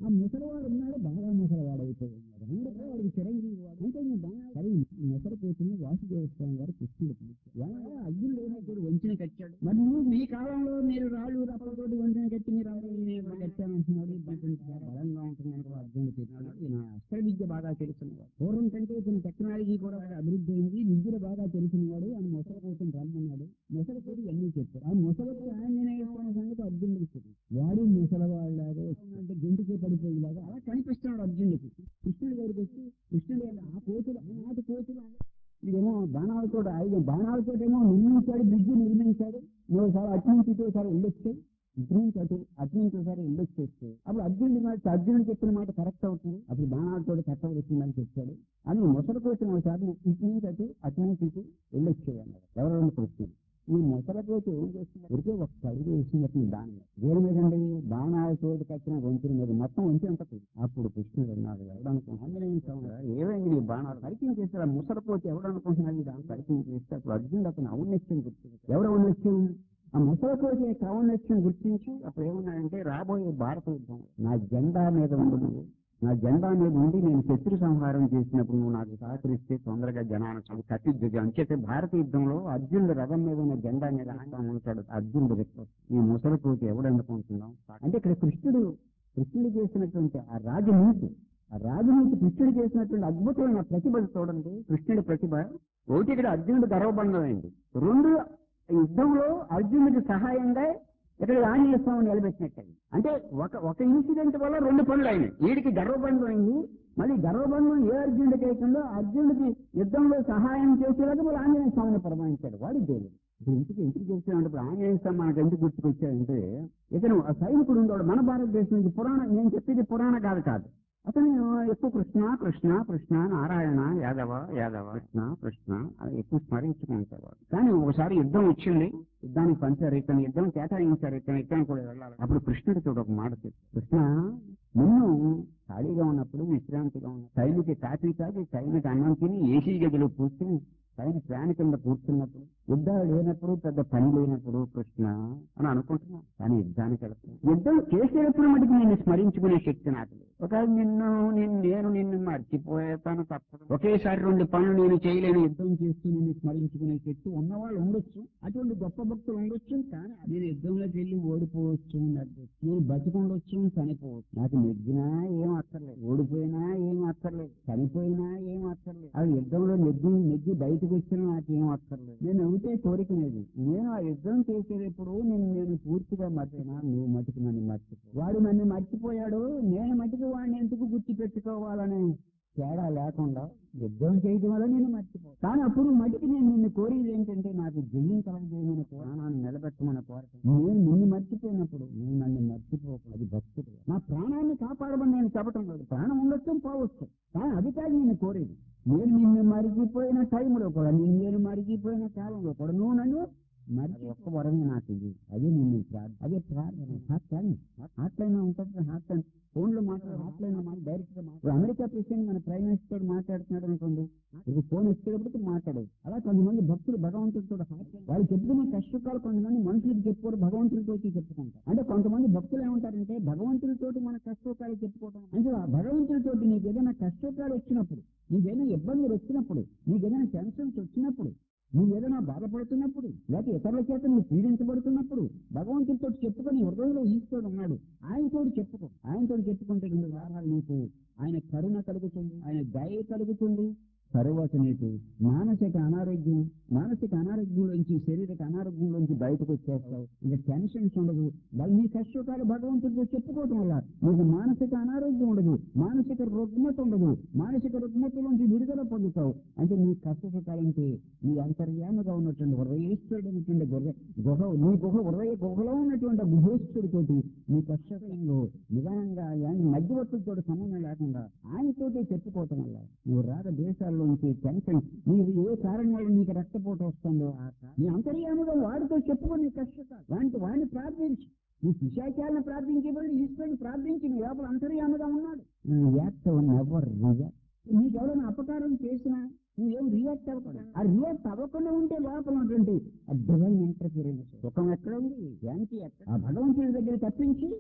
ఆ ముసలివాడు ఉన్నాడు బాగా ముసలివాడు అయిపోయి ఉన్నాడు అందుకే వాడికి చిరంజీవి వాడు అంటే నేను బాగా సరే ముసలిపోతుంది వాసుదేవ స్వామి గారు కృష్ణుడు పిలిచాడు ఏమయ్యా, అర్జునుడు లేనప్పుడు వంచిన కట్టాడు మరి నువ్వు మీ కాలంలో మీరు రాళ్ళు రప్పలతోటి వంచిన కట్టి మీరు అందరూ నేను కట్టాను అంటున్నాడు ఇబ్బంది బలంగా ఉంటున్నాడు అర్జునుడు తిన్నాడు ఈయన అస్త్ర విద్య బాగా తెలిసినవాడు పూర్వం కంటే ఇతని టెక్నాలజీ కూడా బాగా అభివృద్ధి అయింది విద్యలు బాగా తెలిసినవాడు ఆయన ముసలి కోసం రమ్మన్నాడు ముసలిపోయి అన్ని చెప్పారు ఆ ముసలికి ఆంజనేయ స్వామి సంగతి అర్జునుడికి తెలియదు. వాడు ముసలివాళ్ళలాగా అంటే గొంతుకే పడిపోయేలాగా అలా కనిపిస్తున్నాడు అర్జునుడికి కృష్ణుడి దగ్గరికి వచ్చి కృష్ణుడు ఏమో ఆ కోతులు ఆనాటి కోతులు ఇదేమో బాణాలతో ఆయుధం బాణాలతో ఏమో నిర్మించాడు బ్రిడ్జ్ నిర్మించాడు ఒకసారి అటు నుంచి ఇటు ఒకసారి వెళ్ళొచ్చాయి ఇటు నుంచి అటు అటు నుంచి ఒకసారి వెళ్ళొచ్చేస్తే అప్పుడు అర్జునుడి మాట అర్జునుడు చెప్పిన మాట కరెక్ట్ అవుతుంది అప్పుడు బాణాలతో కట్టవలసిందని చెప్పాడు అని ముసలి కోసం ఒకసారి ఇటు నుంచి అటు అటు నుంచి ఇటు వెళ్ళొచ్చాయి అన్నాడు ఎవరైనా కృష్ణుడు ఈ ముసలపోతే ఏం చేస్తున్నారు ఉడికే ఒక అడుగు వేసినట్టు దాని మీద దేని మీదండి బాణాలతో కట్టిన వంతుల మీద మొత్తం వంచి అంత అప్పుడు కృష్ణుడు అన్నాడు ఎవడనుకుంటున్నా ఆంజనేయ స్వామి గారు, ఏమైంది నీ బాణాలు పరిచయం చేస్తారు ఆ ముసలపోతే ఎవడనుకుంటున్నాడు దాన్ని పరిచయం చేస్తే అప్పుడు అర్జునుడు అతను ఔన్నత్యం గుర్తించి ఎవరు ఔన్నత్యం ఆ ముసలపోతే ఔన్నత్యం గుర్తించి అప్పుడు ఏమన్నాడంటే రాబోయే భారత యుద్ధం నా జెండా మీద ఉండు నువ్వు నా జెండా మీద ఉండి నేను శత్రు సంహారం చేసినప్పుడు నువ్వు నాకు సహకరిస్తే తొందరగా జనాన్ని కట్టిద్దు అంచేతే భారత యుద్ధంలో అర్జునుడు రథం మీద ఉన్న జెండా మీద ఆంగ్లం ఉంటాడు అర్జునుడు రిక్వెస్ట్ ఈ ముసలిపోతే ఎవడు అనుకుంటున్నాం అంటే ఇక్కడ కృష్ణుడు కృష్ణుడు చేసినటువంటి ఆ రాజనీతి ఆ రాజనీతి కృష్ణుడు చేసినటువంటి అద్భుతమైన ప్రతిభ చూడండి కృష్ణుడి ప్రతిభ ఒకటి ఇక్కడ అర్జునుడు గర్వబంధమైంది రెండు యుద్ధంలో అర్జునుడికి సహాయంగా ఇక్కడ ఆంజనేయ స్వామి నిలబెట్టినట్టు అంటే ఒక ఒక ఇన్సిడెంట్ వల్ల రెండు పనులు అయినాయి వీడికి గర్వబంధం అయింది మళ్ళీ గర్వబంధం ఏ అర్జునుడికి అవుతుందో అర్జునుడికి యుద్ధంలో సహాయం చేసేలాగా మరి ఆంజనేయ స్వామిని ప్రమాణించాడు వాడి దేవుడు ఇప్పుడు ఇంటికి ఇంటికి చేసినప్పుడు ఇప్పుడు ఆంజనేయ స్వామి మనకు ఎందుకు గుర్తుకొచ్చాడంటే ఇతను ఆ సైనికుడు ఉండేవాడు మన భారతదేశం నుంచి పురాణ నేను చెప్పేది పురాణ కాదు కాదు అతను ఎక్కువ కృష్ణ కృష్ణ కృష్ణ నారాయణ యాదవ యాదవ కృష్ణ కృష్ణ అని ఎక్కువ స్మరించుకుంటాడు కానీ ఒకసారి యుద్ధం వచ్చింది యుద్ధానికి పంచారు ఇతను యుద్ధం కేటాయించారు ఇతను ఇతను కూడా వెళ్ళాలి అప్పుడు కృష్ణుడితో ఒక మాట చెప్పాడు కృష్ణ నిన్ను ఖాళీగా ఉన్నప్పుడు విశ్రాంతిగా ఉన్న సైనిక కాఫీ తాగి సైనిక అన్నం తిని ఏసీ గదిలో కూర్చుని సైనిక ఫ్యాన్ కింద కూర్చున్నప్పుడు యుద్ధాలు లేనప్పుడు పెద్ద పని లేనప్పుడు కృష్ణ అని అనుకుంటున్నా కానీ యుద్ధానికి వెళ్తున్నా యుద్ధం చేసేటప్పుడు మటుకు నిన్ను స్మరించుకునే శక్తి నాకు లేదు. ఒక నిన్ను నిన్ను నేను నిన్ను మర్చిపోతాను తప్పదు ఒకేసారి రెండు పనులు నేను చేయలేను యుద్ధం చేస్తూ నిన్ను స్మరించుకునే శక్తి ఉన్నవాళ్ళు ఉండొచ్చు అటువంటి గొప్ప భక్తులు ఉండొచ్చు కానీ నేను యుద్ధంలోకి వెళ్ళి ఓడిపోవచ్చు నడవచ్చు. నేను బతికుండొచ్చు చనిపోవచ్చు నాకు నెగ్గినా ఏం అక్కర్లేదు ఓడిపోయినా ఏం అక్కర్లేదు చనిపోయినా ఏం అక్కర్లేదు అది యుద్ధంలో నెగ్గి నెగ్గి బయటకు వచ్చినా నాకేం అక్కర్లేదు నేను ఒకటే కోరికనేది నేను ఆ యుద్ధం చేసేటప్పుడు నేను నేను పూర్తిగా మర్చినా నువ్వు మటుకు నన్ను మర్చిపో వాడు నన్ను మర్చిపోయాడు నేను మటుకు వాడిని ఎందుకు గుర్తు పెట్టుకోవాలనే తేడా లేకుండా యుద్ధం చేయడం వల్ల నేను మర్చిపో కానీ అప్పుడు మటుకు నేను నిన్ను కోరేది ఏంటంటే నాకు జయం కలగజేయమని ప్రాణాన్ని నిలబెట్టమని కోరటం నేను నిన్ను మర్చిపోయినప్పుడు నువ్వు నన్ను మర్చిపోకు అది భక్తుడు నా ప్రాణాన్ని కాపాడమని నేను చెప్పటం లేదు ప్రాణం ఉండొచ్చు పోవచ్చు కానీ అది కాదు నేను కోరేది నేను నిన్ను మరిచిపోయిన టైంలో కూడా నేను నేను మరిచిపోయిన కాలంలో కూడా నువ్వు నన్ను మరి ఒక్క వరమే నాకు ఇది అది నిన్ను ప్రార్థన అదే ప్రార్థన హాట్ లైన్ హాట్ లైన్ ఉంటుంది హాట్ లైన్ ఫోన్ లో మాట్లాడు హాట్ లైన్ డైరెక్ట్ గా మాట్లాడు అమెరికా ప్రెసిడెంట్ మన ప్రైమ్ మినిస్టర్ మాట్లాడుతున్నాడు అనుకోండి ఇది ఫోన్ వచ్చేటప్పుడు మాట్లాడదు అలా కొంతమంది భక్తులు భగవంతుడితో వాళ్ళు చెప్పుకునే కష్టకాలు కొంతమంది మనుషులకు చెప్పుకోరు భగవంతుడితో చెప్పుకుంటారు అంటే కొంతమంది భక్తులు ఏమంటారంటే భగవంతుడితోటి మన కష్టకాలు చెప్పుకోవడం అంటే ఆ భగవంతుడితోటి నీకు ఏదైనా కష్టకాలు వచ్చినప్పుడు నీకేదైనా ఇబ్బందులు వచ్చినప్పుడు నీకేదైనా టెన్షన్స్ వచ్చినప్పుడు నువ్వు ఏదైనా బాధపడుతున్నప్పుడు లేకపోతే ఇతరుల చేత నువ్వు పీడించబడుతున్నప్పుడు భగవంతుడితో చెప్పుకొని హృదయంలో ఈశ్వరుడు ఉన్నాడు ఆయనతోటి చెప్పుకో ఆయనతోటి చెప్పుకుంటే రెండు వారాలు నీకు ఆయన కరుణ కలుగుతుంది ఆయన దయ కలుగుతుంది తరువాత నీకు మానసిక అనారోగ్యం మానసిక అనారోగ్యంలోంచి శారీరక అనారోగ్యంలోంచి బయటకు వచ్చేస్తావు ఇంకా టెన్షన్స్ ఉండదు వాళ్ళు నీ కష్టకాలు భగవంతుడితో చెప్పుకోవటం వల్ల నీకు మానసిక అనారోగ్యం ఉండదు మానసిక రుగ్మత ఉండదు మానసిక రుగ్మతలోంచి విడుదల పొందుతావు అంటే నీ కష్టసుఖాలంటే నీ అంతర్యామగా ఉన్నటువంటి హృదయేశ్వరుడు ఉన్నటువంటి గుహ గుహ నీ గుహ హృదయ గుహలో ఉన్నటువంటి గుహేశ్వరుడితోటి నీ కష్టంలో నిదానంగా ఆయన మధ్యవర్తులతో సంబంధం లేకుండా ఆయనతోటి చెప్పుకోవటం వల్ల నువ్వు రాక దేశాల్లోంచి టెన్షన్ నీవు ఏ కారణం వల్ల నీకు రక్తపోటు వస్తుందో ఆ కా- నీ అంతర్యాముగా వాడితో చెప్పుకో నీ కష్టకాలు వాటి వాడిని ప్రార్థించు నీ పిశాచాలను ప్రార్థించేవాడు ఈశ్వరుని ప్రార్థించి నీ లోపల అంతర్యాముగా ఉన్నాడు యాక్ట్ ఎవర్ నీకు ఎవరైనా అపకారం చేసినా నువ్వేం రియాక్ట్ అవ్వకూడదు ఆ రియాక్ట్ అవ్వకుండా ఉంటే లోపల ఉన్నటువంటి ఆ డివైన్ ఇంటర్ఫీరెన్స్ సుఖం ఎక్కడ ఉంది శాంతి ఎక్కడ ఆ భగవంతుడి దగ్గర తప్పించి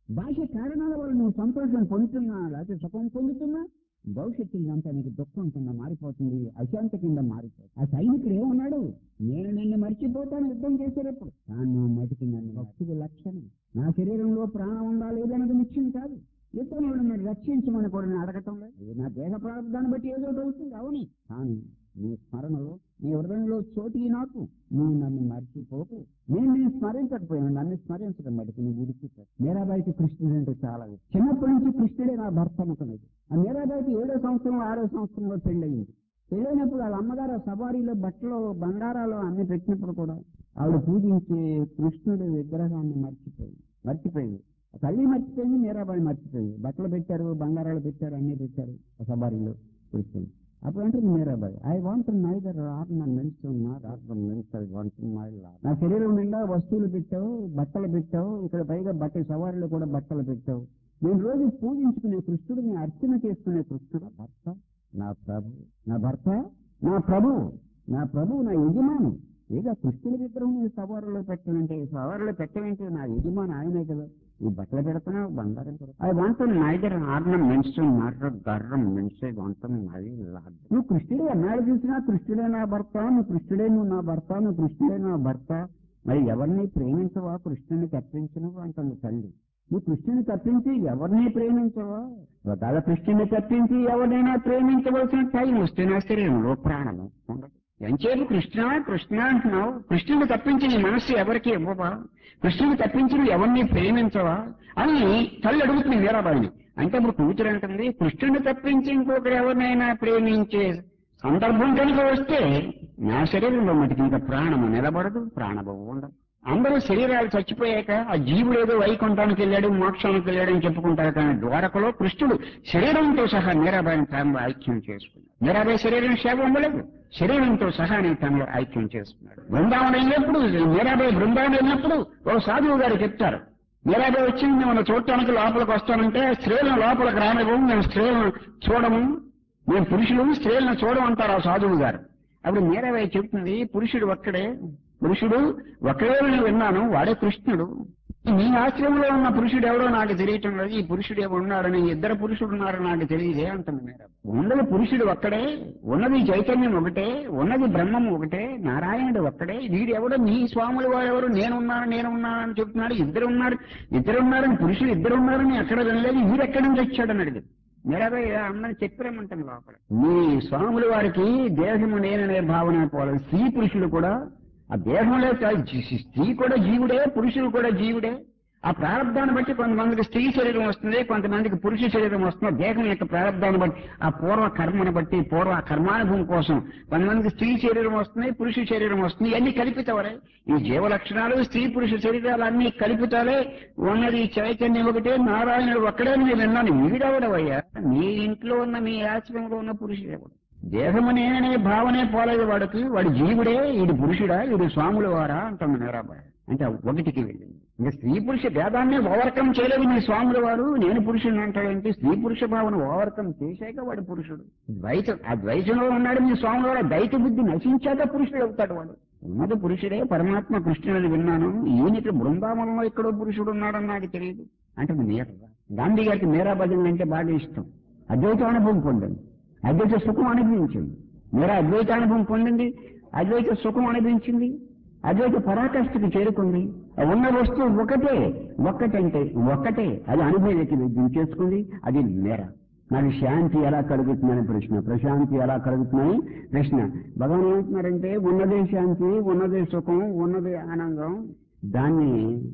బాహ్య కారణాల వల్ల నువ్వు సంతోషం పొందుతున్నా లేకపోతే సుఖం పొందుతున్నా భవిష్యత్తు ఇదంతా నీకు దుఃఖం కింద మారిపోతుంది అశాంతి కింద మారిపోతుంది ఆ సైనికుడు ఏమన్నాడు నేను నిన్ను మర్చిపోతాను యుద్ధం చేసేటప్పుడు కానీ మటుకు నన్ను భక్తుడు లక్షణం నా శరీరంలో ప్రాణం ఉందా లేదన్నది ముఖ్యం కాదు యుద్ధంలో నన్ను రక్షించమని కూడా నేను అడగటం లేదు ఇది నా దేహ ప్రారంభాన్ని బట్టి ఏదో ఒకటి అవుతుంది అవుని కానీ నీ స్మరణలో నీ హృదయంలో చోటి నాకు నువ్వు నన్ను మర్చిపోకు నేను నేను స్మరించకపోయినా నన్ను స్మరించడం మటుకు నువ్వు విడిచిపో మీరాబాయికి కృష్ణుడు అంటే చాలా ఇష్టం. చిన్నప్పటి నుంచి కృష్ణుడే నా భర్త అనుకునేది ఆ మీరాబాయికి ఏడో సంవత్సరం ఆరో సంవత్సరంలో పెళ్ళయింది పెళ్ళైనప్పుడు వాళ్ళ అమ్మగారు ఆ సవారీలో బట్టలు బంగారాలు అన్ని పెట్టినప్పుడు కూడా ఆవిడ పూజించే కృష్ణుడి విగ్రహాన్ని మర్చిపోయింది మర్చిపోయింది ఆ తల్లి మర్చిపోయింది మీరాబాయి మర్చిపోయింది బట్టలు పెట్టారు బంగారాలు పెట్టారు అన్ని పెట్టారు ఆ సవారీలో కృష్ణుడు అప్పుడు అంటుంది Mirabai I want neither ornaments not ornaments I want my నా శరీరం నిండా వస్తువులు పెట్టావు బట్టలు పెట్టావు ఇక్కడ పైగా బట్ట సవారీలో కూడా బట్టలు పెట్టావు నేను రోజు పూజించుకునే కృష్ణుడిని అర్చన చేసుకునే కృష్ణుడు భర్త నా ప్రభు నా భర్త నా ప్రభు నా ప్రభు నా యజమాని ఏదో కృష్ణుడి విగ్రహం ఈ సవారులో పెట్టనంటే ఈ సవారులో పెట్టవేంటి నా యజమాని ఆయనే కదా ఈ బట్టలు పెడుతున్నావు బంగారం I want neither ornaments not garments I want my Lord నువ్వు కృష్ణుడు ఎన్నాడు చూసినా కృష్ణుడే నా భర్త నువ్వు కృష్ణుడే నువ్వు నా భర్త నువ్వు కృష్ణుడే నా భర్త మరి ఎవరిని ప్రేమించవా కృష్ణుని తప్పించను అంటుంది తల్లి నువ్వు కృష్ణుని తప్పించి ఎవరిని ప్రేమించవా ఒకవేళ కృష్ణుని తప్పించి ఎవరినైనా ప్రేమించవలసిన టైం వస్తే నా శరీరంలో ప్రాణము ఉండదు ఎంచేపు కృష్ణ కృష్ణ అంటున్నావు కృష్ణుని తప్పించి నీ మనస్సు ఎవరికి ఇవ్వవా కృష్ణుని తప్పించి నువ్వు ఎవరిని ప్రేమించవా అని తల్లి అడుగుతుంది మీరాబాయిని అంటే ఇప్పుడు కూతురు అంటుంది కృష్ణుని తప్పించి ఇంకొకరు ఎవరినైనా ప్రేమించే సందర్భం కనుక వస్తే నా శరీరంలో మటుకు ఇంకా ప్రాణము నిలబడదు ప్రాణభవం ఉండదు అందరూ శరీరాలు చచ్చిపోయాక ఆ జీవుడు ఏదో వైకుంఠానికి వెళ్ళాడు మోక్షానికి వెళ్ళాడు అని చెప్పుకుంటారు కానీ ద్వారకలో కృష్ణుడు శరీరంతో సహా మీరాబాయిని తనలో ఐక్యం చేసుకున్నాడు మీరాబాయి శరీరం సేవ ఉండలేదు శరీరంతో సహా నేను తనలో ఐక్యం చేసుకున్నాడు బృందావనం వెళ్ళినప్పుడు మీరాబాయి బృందావనం వెళ్ళినప్పుడు ఒక సాధువు గారు చెప్తారు మీరాబాయి వచ్చింది మేము చూడటానికి లోపలికి వస్తానంటే స్త్రీలను లోపలికి రానివ్వము మేము స్త్రీలను చూడము మేము పురుషులు స్త్రీలను చూడమంటారు ఆ సాధువు గారు అప్పుడు మీరాబాయి చెప్తుంది పురుషుడు ఒక్కడే పురుషుడు ఒక్కడే నేను విన్నాను వాడే కృష్ణుడు మీ ఆశ్రమంలో ఉన్న పురుషుడు ఎవడో నాకు తెలియటం లేదు ఈ పురుషుడు ఎవరు ఉన్నాడని ఇద్దరు పురుషుడు ఉన్నారని నాకు తెలియదే అంటుంది మీరా ఉన్నది పురుషుడు ఒక్కడే ఉన్నది చైతన్యం ఒకటే ఉన్నది బ్రహ్మం ఒకటే నారాయణుడు ఒక్కడే వీడు ఎవడో మీ స్వాములు వారెవరు నేనున్నాను నేను ఉన్నాను అని చెప్తున్నాడు ఇద్దరు ఉన్నారు ఇద్దరు ఉన్నారని పురుషుడు ఇద్దరు ఉన్నారని ఎక్కడ వినలేదు వీరెక్కడి నుంచి వచ్చాడని అడిగింది మీరాబాయి అందరిని చెప్పిరమ్మంటుంది లోపల మీ స్వాముల వారికి దేహము నేననే భావన పోలేదు స్త్రీ పురుషులు కూడా ఆ దేహంలో కాదు, జీ- స్త్రీ కూడా జీవుడే పురుషుడు కూడా జీవుడే ఆ ప్రారంధాన్ని బట్టి కొంతమందికి స్త్రీ శరీరం వస్తుంది కొంతమందికి పురుష శరీరం వస్తుంది దేహం యొక్క ప్రారంధాన్ని బట్టి ఆ పూర్వ కర్మను బట్టి పూర్వ కర్మానుభవం కోసం కొంతమందికి స్త్రీ శరీరం వస్తుంది పురుష శరీరం వస్తుంది ఇవన్నీ కల్పితవరే ఈ జీవ లక్షణాలు స్త్రీ పురుష శరీరాలు అన్ని కల్పితాలే ఉన్నది చైతన్యం ఒకటే నారాయణుడు ఒక్కడే అని నేను విన్నాను వీడెవడవయ్యా మీ ఇంట్లో ఉన్న మీ ఆశ్రమంలో ఉన్న పురుషుడు ఎవడు దేహము నేననే భావనే పోలేదు వాడికి వాడు జీవుడే వీడు పురుషుడా వీడు స్వాముల వారా అంటుంది నేరాబాయ్ అంటే ఒకటికి వెళ్ళింది ఇంకా స్త్రీ పురుష భేదాన్ని ఓవర్కమ్ చేయలేదు మీ స్వాముల వారు నేను పురుషుని అంటాడంటే స్త్రీ పురుష భావన ఓవర్కమ్ చేశాక వాడు పురుషుడు ద్వైతం ఆ ద్వైతంలో ఉన్నాడు మీ స్వాముల వాడు ద్వైత బుద్ధి నశించాక పురుషుడు అవుతాడు వాడు ఉన్నది పురుషుడే పరమాత్మ కృష్ణుడని విన్నాను ఈయనకి బృందావనంలో ఎక్కడో పురుషుడు ఉన్నాడని నాకు తెలియదు అంటే మీర గాంధీ గారికి మీరా భజనలు అంటే బాగా ఇష్టం అద్వైత అనుభవం పొందండి అద్వైత సుఖం అనిపించింది మీరా అద్వైత అనుభవం పొందింది అద్వైత సుఖం అనిపించింది అద్వైత పరాకాష్ఠకి చేరుకుంది ఆ ఉన్న వస్తువు ఒకటే ఒక్కటంటే ఒక్కటే అది అనుభవకి విద్యం చేసుకుంది అది మేర నాకు శాంతి ఎలా కలుగుతుందని ప్రశ్న ప్రశాంతి ఎలా కలుగుతుందని ప్రశ్న భగవాన్ ఏమంటున్నారంటే ఉన్నదే శాంతి ఉన్నదే సుఖం ఉన్నదే ఆనందం దాన్ని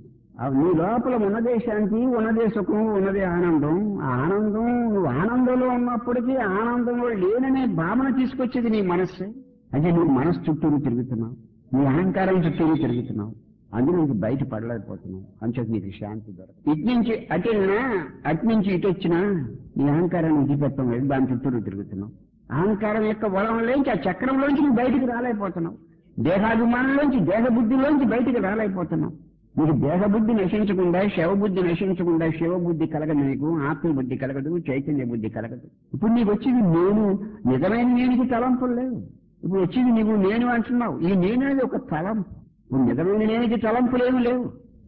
ఆ నీ లోపల ఉన్నదే శాంతి ఉన్నదే సుఖం ఉన్నదే ఆనందం ఆ ఆనందం నువ్వు ఆనందంలో ఉన్నప్పటికీ ఆనందంలో లేననే భావన తీసుకొచ్చేది నీ మనస్సు అంటే నువ్వు మనస్సు చుట్టూరు తిరుగుతున్నావు నీ అహంకారం చుట్టూరు తిరుగుతున్నావు అందులో నుంచి బయట పడలేకపోతున్నావు అంచేది నీకు శాంతి దొరకదు ఇటు నుంచి అటు వెళ్ళినా అటు నుంచి ఇటు వచ్చినా నీ అహంకారాన్ని విడిచిపెట్టడం లేదు దాని చుట్టూరు తిరుగుతున్నావు అహంకారం యొక్క వలంలోంచి ఆ చక్రంలోంచి నువ్వు బయటికి రాలేకపోతున్నావు దేహాభిమానంలోంచి దేహబుద్ధిలోంచి బయటికి రాలేకపోతున్నావు నీకు దేహబుద్ధి నశించకుండా శవబుద్ధి నశించకుండా శివబుద్ధి కలగదు నీకు ఆత్మబుద్ధి కలగదు చైతన్య బుద్ధి కలగదు ఇప్పుడు నీకు వచ్చింది నేను నిజమైన నేనుకి తలంపులు లేవు ఇప్పుడు వచ్చింది నీవు నేను అంటున్నావు ఈ నేను అనేది ఒక తలంపు ఇప్పుడు నిజమైన నేనుకి తలంపులేమి లేవు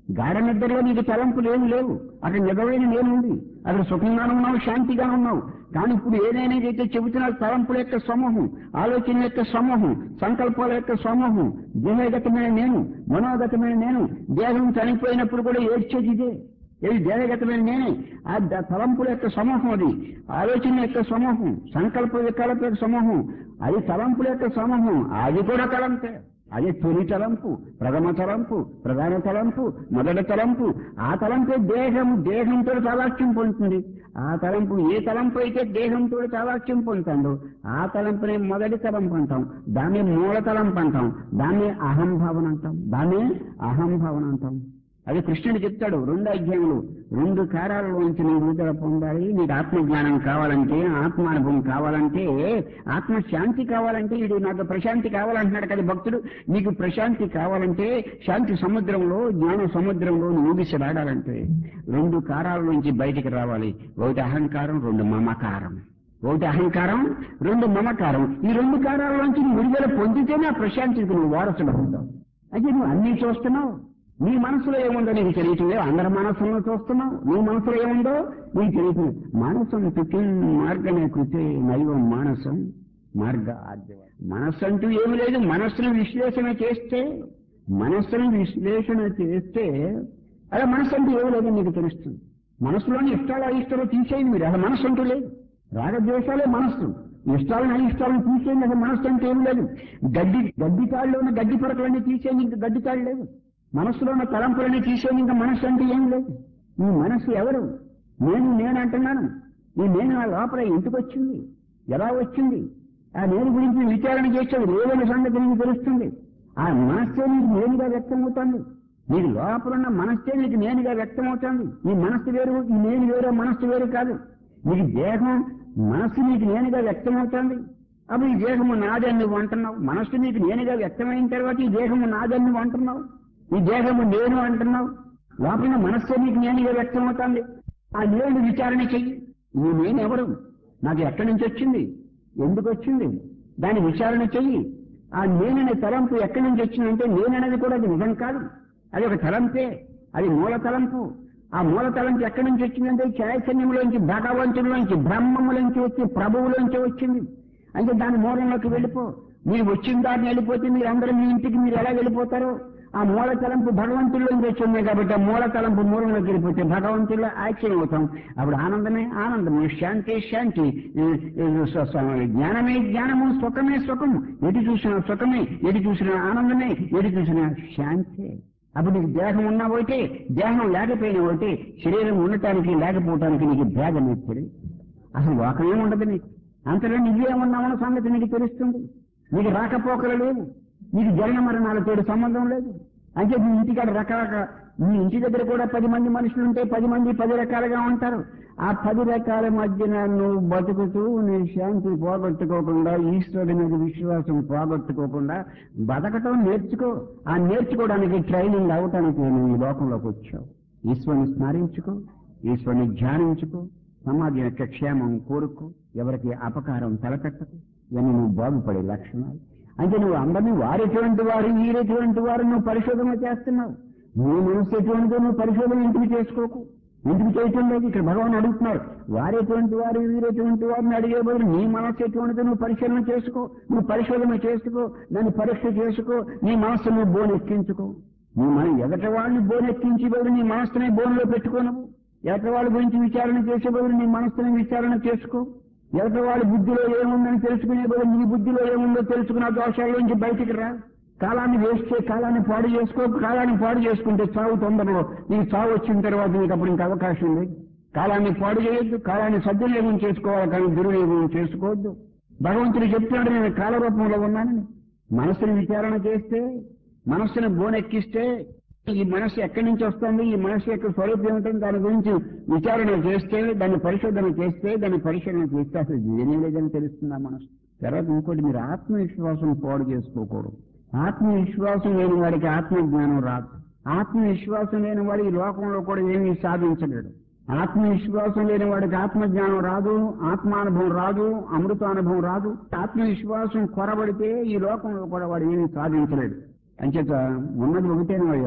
గాఢ నిద్రలో నీకు తలంపులు ఏమి లేవు అక్కడ నిజమైన నేను ఉంది అక్కడ సుఖంగానే ఉన్నావు శాంతిగా ఉన్నావు కానీ ఇప్పుడు ఏదైనా అయితే చెబుతున్నా తలంపుల యొక్క సమూహం ఆలోచన యొక్క సమూహం సంకల్పాల యొక్క సమూహం దేహగతమైన నేను మనోగతమైన నేను దేహం చనిపోయినప్పుడు కూడా ఏడ్చేది ఇదే ఇది దేహగతమైన నేనే ఆ ద- తలంపుల యొక్క సమూహం అది ఆలోచన యొక్క సమూహం సంకల్ప వికల్ప యొక్క సమూహం అది తలంపుల యొక్క సమూహం అది కూడా తలంపే అదే తొలి తలంపు ప్రథమ తలంపు ప్రధాన తలంపు మొదటి తలంపు ఆ తలంపే దేహం దేహంతో తావాక్యం పొందుతుంది ఆ తలంపు ఏ తలంపు అయితే దేహంతో తావాక్యం పొందుతాడో ఆ తలంపుని మొదటి తలంపు అంటాం దాన్ని మూల తలంపు అంటాం దాన్ని అహంభావన అంటాం దాన్ని అహంభావన అంటాం అది కృష్ణుడు చెప్తాడు రెండు అధ్యాయులు రెండు కారాలలోంచి నీ విడుదల పొందాలి నీకు ఆత్మజ్ఞానం కావాలంటే ఆత్మానుభవం కావాలంటే ఆత్మశాంతి కావాలంటే ఇది నాకు ప్రశాంతి కావాలంటున్నాడు కదా భక్తుడు నీకు ప్రశాంతి కావాలంటే శాంతి సముద్రంలో జ్ఞాన సముద్రంలో ఊగిసలాడాలంటే రెండు కారాల నుంచి బయటికి రావాలి ఒకటి అహంకారం రెండు మమకారం ఒకటి అహంకారం రెండు మమకారం ఈ రెండు కారాలలోంచి నువ్వు విడుదల పొందితేనే ఆ ప్రశాంతికి నువ్వు వారసుడు అవుతావు అయితే నువ్వు అన్నీ చూస్తున్నావు నీ మనసులో ఏముందో నీకు తెలియట్లేదు అందరి మనసులో చూస్తున్నావు నీ మనసులో ఏముందో నీకు తెలియట్లేదు మానసం తుకిం మార్గమే కృతే నైవం మానసం మార్గ ఆద్యవ మనస్సు అంటూ ఏమి లేదు మనస్సును విశ్లేషణ చేస్తే మనస్సును విశ్లేషణ చేస్తే అలా మనస్సు అంటూ ఏమి లేదని నీకు తెలుస్తుంది మనసులోని ఇష్టాలు అయిష్టాలు తీసేయండి మీరు అలా మనస్సు అంటూ లేదు రాగద్వేషాలే మనస్సు ఇష్టాలను అయిష్టాలను తీసేయండి అసలు మనస్సు అంటే ఏం లేదు గడ్డి గడ్డి తాళ్ళు ఉన్న గడ్డి పరకలన్నీ తీసేయండి ఇంకా గడ్డి తాళ్ళు లేదు మనస్సులో ఉన్న తలంపులన్నీ తీసేయండి ఇంకా మనస్సు అంటే ఏం లేదు ఈ మనస్సు ఎవరు నేను నేను అంటున్నాను ఈ నేను నా లోపల ఎందుకు వచ్చింది ఎలా వచ్చింది ఆ నేను గురించి విచారణ చేసేది లేదని సంగతి నీకు తెలుస్తుంది ఆ మనస్సే నీకు నేనుగా వ్యక్తమవుతుంది నీకు లోపల ఉన్న మనస్సే నీకు నేనుగా వ్యక్తమవుతుంది ఈ మనస్సు వేరు ఈ నేను వేరే మనస్సు వేరు కాదు నీకు దేహం మనస్సు నీకు నేనుగా వ్యక్తమవుతుంది అప్పుడు ఈ దేహము నాదని నువ్వు అంటున్నావు మనస్సు నీకు నేనుగా వ్యక్తమైన తర్వాత ఈ దేహము నాదని నువ్వు అంటున్నావు ఈ దేహము నేను అంటున్నావు లోపల మనస్సే నీకు నేనుగా వ్యక్తమవుతుంది ఆ నేను విచారణ చెయ్యి ఈ నేను ఎవరు నాకు ఎక్కడి నుంచి వచ్చింది ఎందుకు వచ్చింది దాని విచారణ చెయ్యి ఆ నేననే తలంపు ఎక్కడి నుంచి వచ్చిందంటే నేననేది కూడా అది నిజం కాదు అది ఒక తలంపే అది మూల తలంపు ఆ మూల తలంపు ఎక్కడి నుంచి వచ్చిందంటే చైతన్యంలోంచి భగవంతుడిలోంచి బ్రహ్మములోంచి వచ్చి ప్రభువులోంచి వచ్చింది అంటే దాని మూలంలోకి వెళ్ళిపో మీరు వచ్చిన దారిని వెళ్ళిపోతే మీరు అందరూ మీ ఇంటికి మీరు ఎలా వెళ్ళిపోతారో ఆ మూల తలంపు భగవంతుల్లోంచి వచ్చింది కాబట్టి ఆ మూల తలంపు మూలంలోకి వెళ్ళిపోతే భగవంతుల్లో ఐక్యం అవుతాం అప్పుడు ఆనందమే ఆనందము శాంతి శాంతి ఈ, ఈ, స్వ- స్వ- జ్ఞానమే జ్ఞానము సుఖమే సుఖము ఎటు చూసినా సుఖమే ఎటు చూసినా ఆనందమే ఎటు చూసినా శాంతి అప్పుడు నీకు దేహం ఉన్నా ఒకటి దేహం లేకపోయినా ఒకటి శరీరం ఉండటానికి లేకపోవటానికి నీకు భేదం ఏర్పడి అసలు లోకమే ఉండదు నీకు అంతలో నువ్వే ఉన్నామన్న సంగతి నీకు తెలుస్తుంది నీకు రాకపోకలు లేవు నీకు జరణ మరణాలతో సంబంధం లేదు అంటే నీ ఇంటికాడ రకరకాల నీ ఇంటి దగ్గర కూడా పది మంది మనుషులు ఉంటే పది మంది పది రకాలుగా ఉంటారు ఆ పది రకాల మధ్యన నువ్వు బతుకుతూ నీ శాంతి పోగొట్టుకోకుండా ఈశ్వరుడి మీద విశ్వాసం పోగొట్టుకోకుండా బతకటం నేర్చుకో ఆ నేర్చుకోవడానికి ట్రైనింగ్ అవటానికి నువ్వు ఈ లోకంలోకి వచ్చావు ఈశ్వరుని స్మరించుకో ఈశ్వరుని ధ్యానించుకో సమాజం యొక్క క్షేమం కోరుకో ఎవరికి అపకారం తలపెట్టకు ఇవన్నీ నువ్వు బాగుపడే లక్షణాలు అంటే నువ్వు అందరినీ వారెటువంటి వారు వీరెటువంటి వారు నువ్వు పరిశోధన చేస్తున్నావు నీ మనసు ఎటువంటిదో నువ్వు పరిశోధన ఇంటికి చేసుకోకు ఇంటికి చేయటం లేదు ఇక్కడ భగవాన్ అడుగుతున్నారు వారెటువంటి వారు వీరెటువంటి వారిని అడిగే బదులు నీ మనసు ఎటువంటిదో నువ్వు పరిశీలన చేసుకో నువ్వు పరిశోధన చేసుకో దాన్ని పరీక్ష చేసుకో నీ మనస్సు నువ్వు బోనెక్కించుకో నీ మన ఎదటి వాళ్ళని బోనెక్కించి బదులు నీ మనస్సునే బోన్లో పెట్టుకోనవు ఎదటి వాళ్ళ గురించి విచారణ చేసే బదులు నీ మనస్సుని విచారణ చేసుకో ఎదటి వాళ్ళ బుద్ధిలో ఏముందని తెలుసుకునే బదులు నీ బుద్ధిలో ఏముందో తెలుసుకున్న దోషాల్లోంచి బయటికి రా కాలాన్ని వేస్తే కాలాన్ని పాడు చేసుకో కాలాన్ని పాడు చేసుకుంటే చావు తొందరలో నీకు చావు వచ్చిన తర్వాత నీకు అప్పుడు ఇంకా అవకాశం ఉంది కాలాన్ని పాడు చేయొద్దు కాలాన్ని సద్వినియోగం చేసుకోవాలి కానీ దుర్వినియోగం చేసుకోవద్దు భగవంతుడు చెప్తున్నాడు నేను కాలరూపంలో ఉన్నానని మనసుని విచారణ చేస్తే మనస్సును బోనెక్కిస్తే ఈ మనస్సు ఎక్కడి నుంచి వస్తుంది ఈ మనస్సు యొక్క స్వరూపం ఏమిటని దాని గురించి విచారణ చేస్తే దాన్ని పరిశోధన చేస్తే దాన్ని పరిశీలన చేస్తే అసలు ఏమీ లేదని తెలుస్తుంది ఆ మనసు తర్వాత ఇంకోటి మీరు ఆత్మవిశ్వాసం పాడు చేసుకోకూడదు ఆత్మవిశ్వాసం లేని వాడికి ఆత్మజ్ఞానం రాదు ఆత్మవిశ్వాసం లేని వాడు ఈ లోకంలో కూడా ఏమీ సాధించలేడు ఆత్మవిశ్వాసం లేని వాడికి ఆత్మజ్ఞానం రాదు ఆత్మానుభవం రాదు అమృతానుభవం రాదు ఆత్మవిశ్వాసం కొరబడితే ఈ లోకంలో కూడా వాడు ఏమీ సాధించలేడు అంచేత ఉన్నది ఒకటేనయ్యా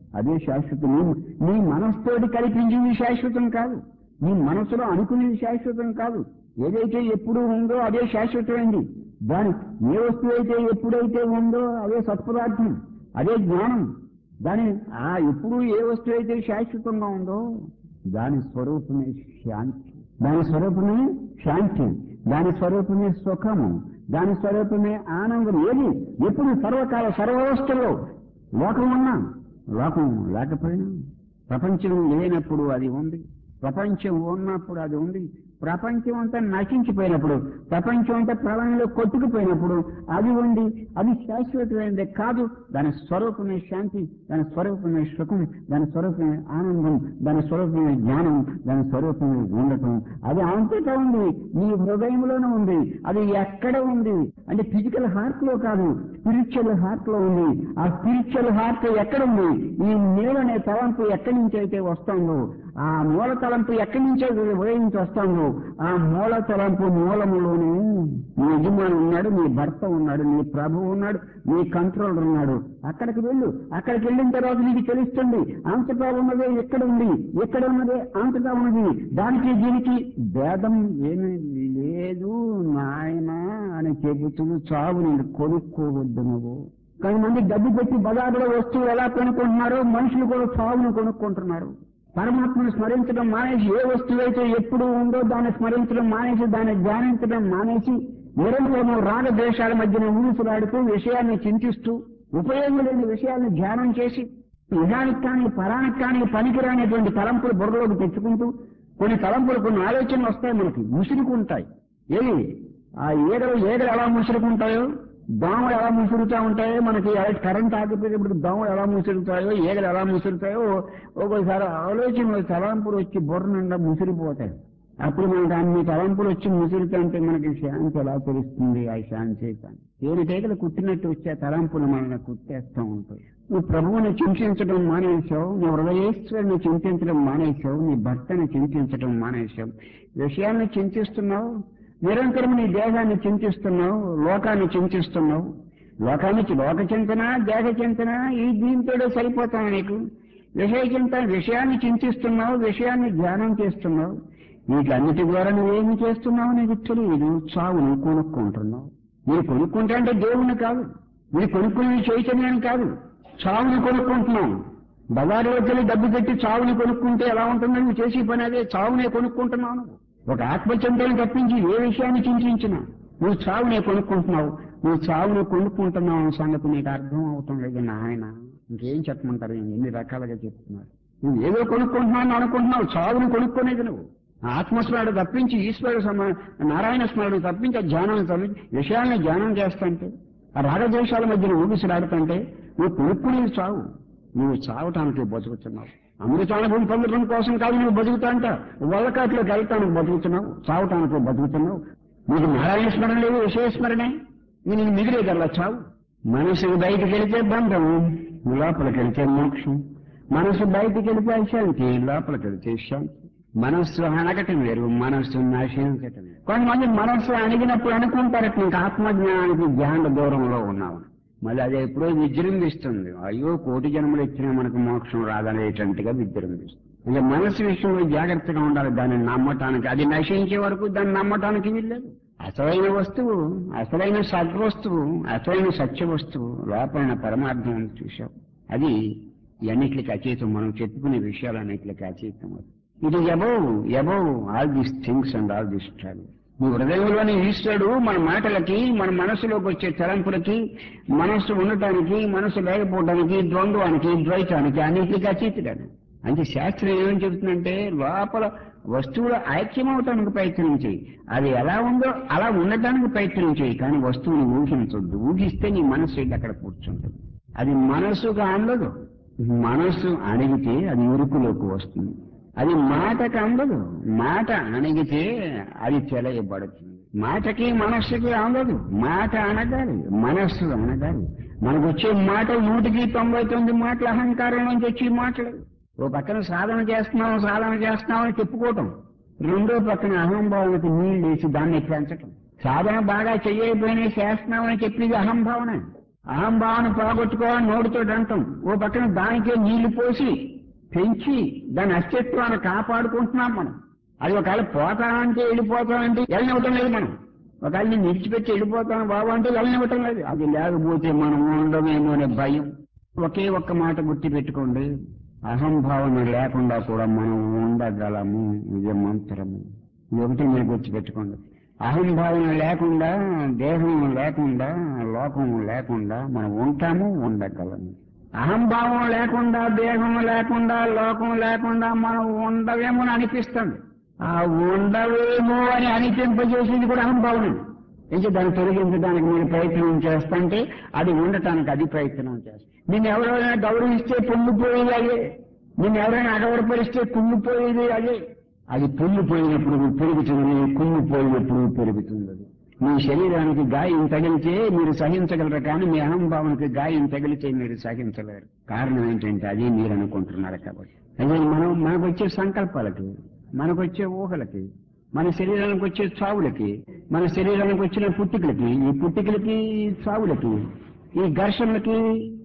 అదే శాశ్వతం నీ నీ మనస్తోటి కల్పించింది శాశ్వతం కాదు నీ మనసులో అనుకునేది శాశ్వతం కాదు ఏదైతే ఎప్పుడు ఉందో అదే శాశ్వతమైంది దాని ఏ వస్తువు అయితే ఎప్పుడైతే ఉందో అదే సత్పదార్థం అదే జ్ఞానం దాని ఆ ఎప్పుడు ఏ వస్తువు అయితే శాశ్వతంగా ఉందో దాని స్వరూపమే శాంతి దాని స్వరూపమే శాంతి దాని స్వరూపమే సుఖము దాని స్వరూపమే ఆనందం ఏది ఎప్పుడు సర్వకాల సర్వవస్థల్లో లోకం ఉన్నా లోకం లేకపోయినా ప్రపంచం లేనప్పుడు అది ఉంది ప్రపంచం ఉన్నప్పుడు అది ఉంది ప్రపంచం అంతా నశించిపోయినప్పుడు ప్రపంచం అంతా ప్రళయంలో కొట్టుకుపోయినప్పుడు అది ఉంది అది శాశ్వతమైనది కాదు దాని స్వరూపమే శాంతి దాని స్వరూపమే సుఖం దాని స్వరూపమే ఆనందం దాని స్వరూపమే జ్ఞానం దాని స్వరూపమే ఉండటం అది అంతటా ఉంది నీ హృదయంలోనే ఉంది అది ఎక్కడ ఉంది అంటే ఫిజికల్ హార్ట్ లో కాదు స్పిరిచువల్ హార్ట్ లో ఉంది ఆ స్పిరిచువల్ హార్ట్ ఎక్కడ ఉంది ఈ నేలనే తలంపు ఎక్కడి నుంచి అయితే వస్తుందో ఆ మూల తలంపు ఎక్కడి నుంచి ఉదయించి వస్తుందో ఆ మూల తలంపు మూలములోనే నీ యజమాని ఉన్నాడు నీ భర్త ఉన్నాడు నీ ప్రభు ఉన్నాడు నీ కంట్రోలర్ ఉన్నాడు అక్కడికి వెళ్ళు అక్కడికి వెళ్ళిన తర్వాత నీకు తెలుస్తుంది అంతటా ఉన్నదే ఎక్కడ ఉంది ఎక్కడ ఉన్నదే అంతటా ఉన్నది దానికి దీనికి భేదం ఏమీ లేదు నాయన అని చెబుతూ చావు నేను కొనుక్కోవద్దు నువ్వు కొంతమంది డబ్బు పెట్టి బజార్లో వస్తువులు ఎలా కొనుక్కుంటున్నారో మనుషులు కూడా చావును కొనుక్కుంటున్నారు పరమాత్మను స్మరించడం మానేసి ఏ వస్తువు అయితే ఎప్పుడు ఉందో దాన్ని స్మరించడం మానేసి దాన్ని ధ్యానించడం మానేసి నిరంతరం రాగద్వేషాల మధ్యన ఊసులాడుతూ విషయాన్ని చింతిస్తూ ఉపయోగం లేని విషయాన్ని ధ్యానం చేసి నిజానికి కానీ పరానికి కానీ పనికిరానటువంటి తలంపులు బుర్రలోకి తెచ్చుకుంటూ కొన్ని తలంపులు కొన్ని ఆలోచనలు వస్తాయి మనకి ముసురుకుంటాయి ఏవి ఆ ఈగలు ఈగలు ఎలా ముసురుకుంటాయో దోమలు ఎలా ముసురుతా ఉంటాయో మనకి ఎలక్ట్ కరెంట్ ఆగిపోయేటప్పుడు దోమలు ఎలా ముసురుతాయో ఈగలు ఎలా ముసురుతాయో ఒక్కోసారి ఆలోచనలు తలంపులు వచ్చి బుర్ర నిండా ముసిరిపోతాయి అప్పుడు మనకి అన్ని తలంపులు వచ్చి ముసురుతుంటే మనకి శాంతి ఎలా తెలుస్తుంది ఆ శాంతి కానీ తేనెటీగలు కుట్టినట్టు వచ్చే తలంపులు మనల్ని కుట్టేస్తూ ఉంటాయి నువ్వు ప్రభువుని చింతించడం మానేశావు నీ హృదయేశ్వరుని చింతించడం మానేశావు నీ భర్తని చింతించడం మానేశావు విషయాన్ని చింతిస్తున్నావు నిరంతరం నీ దేహాన్ని చింతిస్తున్నావు లోకాన్ని చింతిస్తున్నావు లోకానికి లోక చింతన దేహ చింతన ఈ దీంతో సరిపోతావు నీకు విషయ చింతన విషయాన్ని చింతిస్తున్నావు విషయాన్ని ధ్యానం చేస్తున్నావు వీటన్నిటి ద్వారా నువ్వేమి చేస్తున్నావు నీకు తెలియదు చావును కొనుక్కుంటున్నావు మీరు కొనుక్కుంటా అంటే దేవుణ్ణి కాదు మీరు కొనుక్కునే చైతన్యాన్ని కాదు చావుని కొనుక్కుంటున్నావు బజారులోకి వెళ్ళి డబ్బు పెట్టి చావుని కొనుక్కుంటే ఎలా ఉంటుందో నువ్వు చేసే పని అదే చావునే కొనుక్కుంటున్నావు నువ్వు. ఒక ఆత్మచింతని తప్పించి ఏ విషయాన్ని చింతించినా నువ్వు చావునే కొనుక్కుంటున్నావు నువ్వు చావుని కొనుక్కుంటున్నావు అనే సంగతి నీకు అర్థం అవుతాం లేదు నాయన ఇంకేం చెప్పమంటారు ఎన్ని రకాలుగా చెప్తున్నారు నువ్వు ఏదో కొనుక్కుంటున్నావు అని అనుకుంటున్నావు చావుని కొనుక్కునేది నువ్వు ఆత్మస్మరణ తప్పించి ఈశ్వరుడు సమ నారాయణ స్మరణ తప్పించి ఆ ధ్యానం తప్పించి విషయాన్ని ధ్యానం చేస్తుంటే ఆ రాగద్వేషాల మధ్యన ఊగిసలాడుతుంటే నువ్వు కొనుక్కునేది చావు నువ్వు చావటానికి బతుకుతున్నావు అమృతానుభవం పొందడం కోసం కాదు నువ్వు బతుకుతా అంట వల్లకాట్లోకి వెళ్తానికి బతుకుతున్నావు చావటానికి బతుకుతున్నావు నీకు నారాయణ స్మరణ లేదు విషయ స్మరణే నేను మిగిలేదల్లా చావు మనసు బయటికి వెళితే బంధం లోపలికి వెళితే మోక్షం మనసు బయటికి వెళితే శాంతి లోపలికి వెళితే శాంతి మనస్సు అనగటం వేరు మనస్సు నశించటం వేరు. కొంతమంది మనస్సు అణిగినప్పుడు అనుకుంటారట నీకు ఆత్మజ్ఞానానికి జ్ఞాన దూరంలో ఉన్నావు మళ్ళీ అది ఎప్పుడో విజృంభిస్తుంది అయ్యో కోటి జన్మలు ఇచ్చినా మనకు మోక్షం రాదనేటట్టుగా విజృంభిస్తుంది ఇక మనసు విషయంలో జాగ్రత్తగా ఉండాలి దాన్ని నమ్మటానికి అది నశించే వరకు దాన్ని నమ్మటానికి వీల్లేదు అసలైన వస్తువు అసలైన సద్వస్తువు అసలైన సత్య వస్తువు లోపలైన పరమార్థం ఉంది చూశావు అది అన్నిటికి అతీతం మనం చెప్పుకునే విషయాలన్నిటికి అతీతం అది ఇది above above all these things and all this travel మీ హృదయంలోని ఈశ్వరుడు మన మాటలకి మన మనసులోకి వచ్చే తలంపులకి మనస్సు ఉండటానికి మనసు లేకపోవడానికి ద్వంద్వానికి ద్వైతానికి అన్నిటికీ అతీతుడాను అంటే శాస్త్రం ఏమని చెబుతుందంటే లోపల వస్తువులు ఐక్యమవటానికి ప్రయత్నం చేయి అది ఎలా ఉందో అలా ఉండటానికి ప్రయత్నం చేయి కానీ వస్తువుని ఊహించొద్దు ఊహిస్తే నీ మనసు వెళ్ళి అక్కడ కూర్చుంటుంది అది మనసుగా అందదు మనసు అడిగితే అది ఉరుకులోకి వస్తుంది అది మాటకు అందదు మాట అణిగితే అది చెలయబడుతుంది మాటకి మనస్సుకి అందదు మాట అనగాలి మనస్సు అనగాలి మనకు వచ్చే మాట నూటికి తొంభై తొమ్మిది మాటలు అహంకారం నుంచి వచ్చే మాటలు ఓ పక్కన సాధన చేస్తున్నాం సాధన చేస్తున్నాం అని చెప్పుకోవటం రెండో పక్కన అహంభావనకి నీళ్ళు వేసి దాన్ని పెంచటం సాధన బాగా చెయ్యకపోయినా చేస్తున్నామని చెప్పేది అహంభావన అహంభావాన్ని పోగొట్టుకోవాలని నోటితో అంటాం ఓ పక్కన దానికే నీళ్లు పోసి పెంచి దాని అస్తిత్వాన్ని కాపాడుకుంటున్నాం మనం అది ఒకవేళ పోతానంటే వెళ్ళిపోతానంటే వెళ్ళనివ్వటం లేదు మనం ఒకవేళ నేను విడిచిపెట్టి వెళ్ళిపోతాను బాబు అంటే వెళ్ళనివ్వటం లేదు అది లేకపోతే మనం ఉండమేమో అనే భయం ఒకే ఒక్క మాట గుర్తు పెట్టుకోండి అహంభావన లేకుండా కూడా మనం ఉండగలము ఇది మంత్రము ఇది ఒకటి మీరు గుర్తుపెట్టుకోండి అహంభావన లేకుండా దేహం లేకుండా లోకం లేకుండా మనం ఉంటాము ఉండగలము అహంభావం లేకుండా దేహం లేకుండా లోకం లేకుండా మనం ఉండవేమో అని అనిపిస్తుంది ఆ ఉండవేమో అని అనిపింపజేసేది కూడా అహంభావన ఇంకా దాన్ని తొలగించడానికి మీరు ప్రయత్నం చేస్తుంటే అది ఉండటానికి అది ప్రయత్నం చేస్తాం నిన్ను ఎవరైనా గౌరవిస్తే పొంగిపోయేది అదే నిన్ను ఎవరైనా అగౌరవపరిస్తే కుంగిపోయేది అదే అది పొంగిపోయినప్పుడు పెరుగుతుంది కుంగిపోయినప్పుడు పెరుగుతుంది అది మీ శరీరానికి గాయం తగిలితే మీరు సహించగలరు కానీ మీ అహంభావానికి గాయం తగిలితే మీరు సహించలేరు కారణం ఏంటంటే అది మీరు అనుకుంటున్నారు కాబట్టి అదే మనం మనకు వచ్చే సంకల్పాలకి మనకు వచ్చే ఊహలకి మన శరీరానికి వచ్చే చావులకి మన శరీరానికి వచ్చిన పుట్టుకలకి ఈ పుట్టుకలకి ఈ చావులకి ఈ ఘర్షణలకి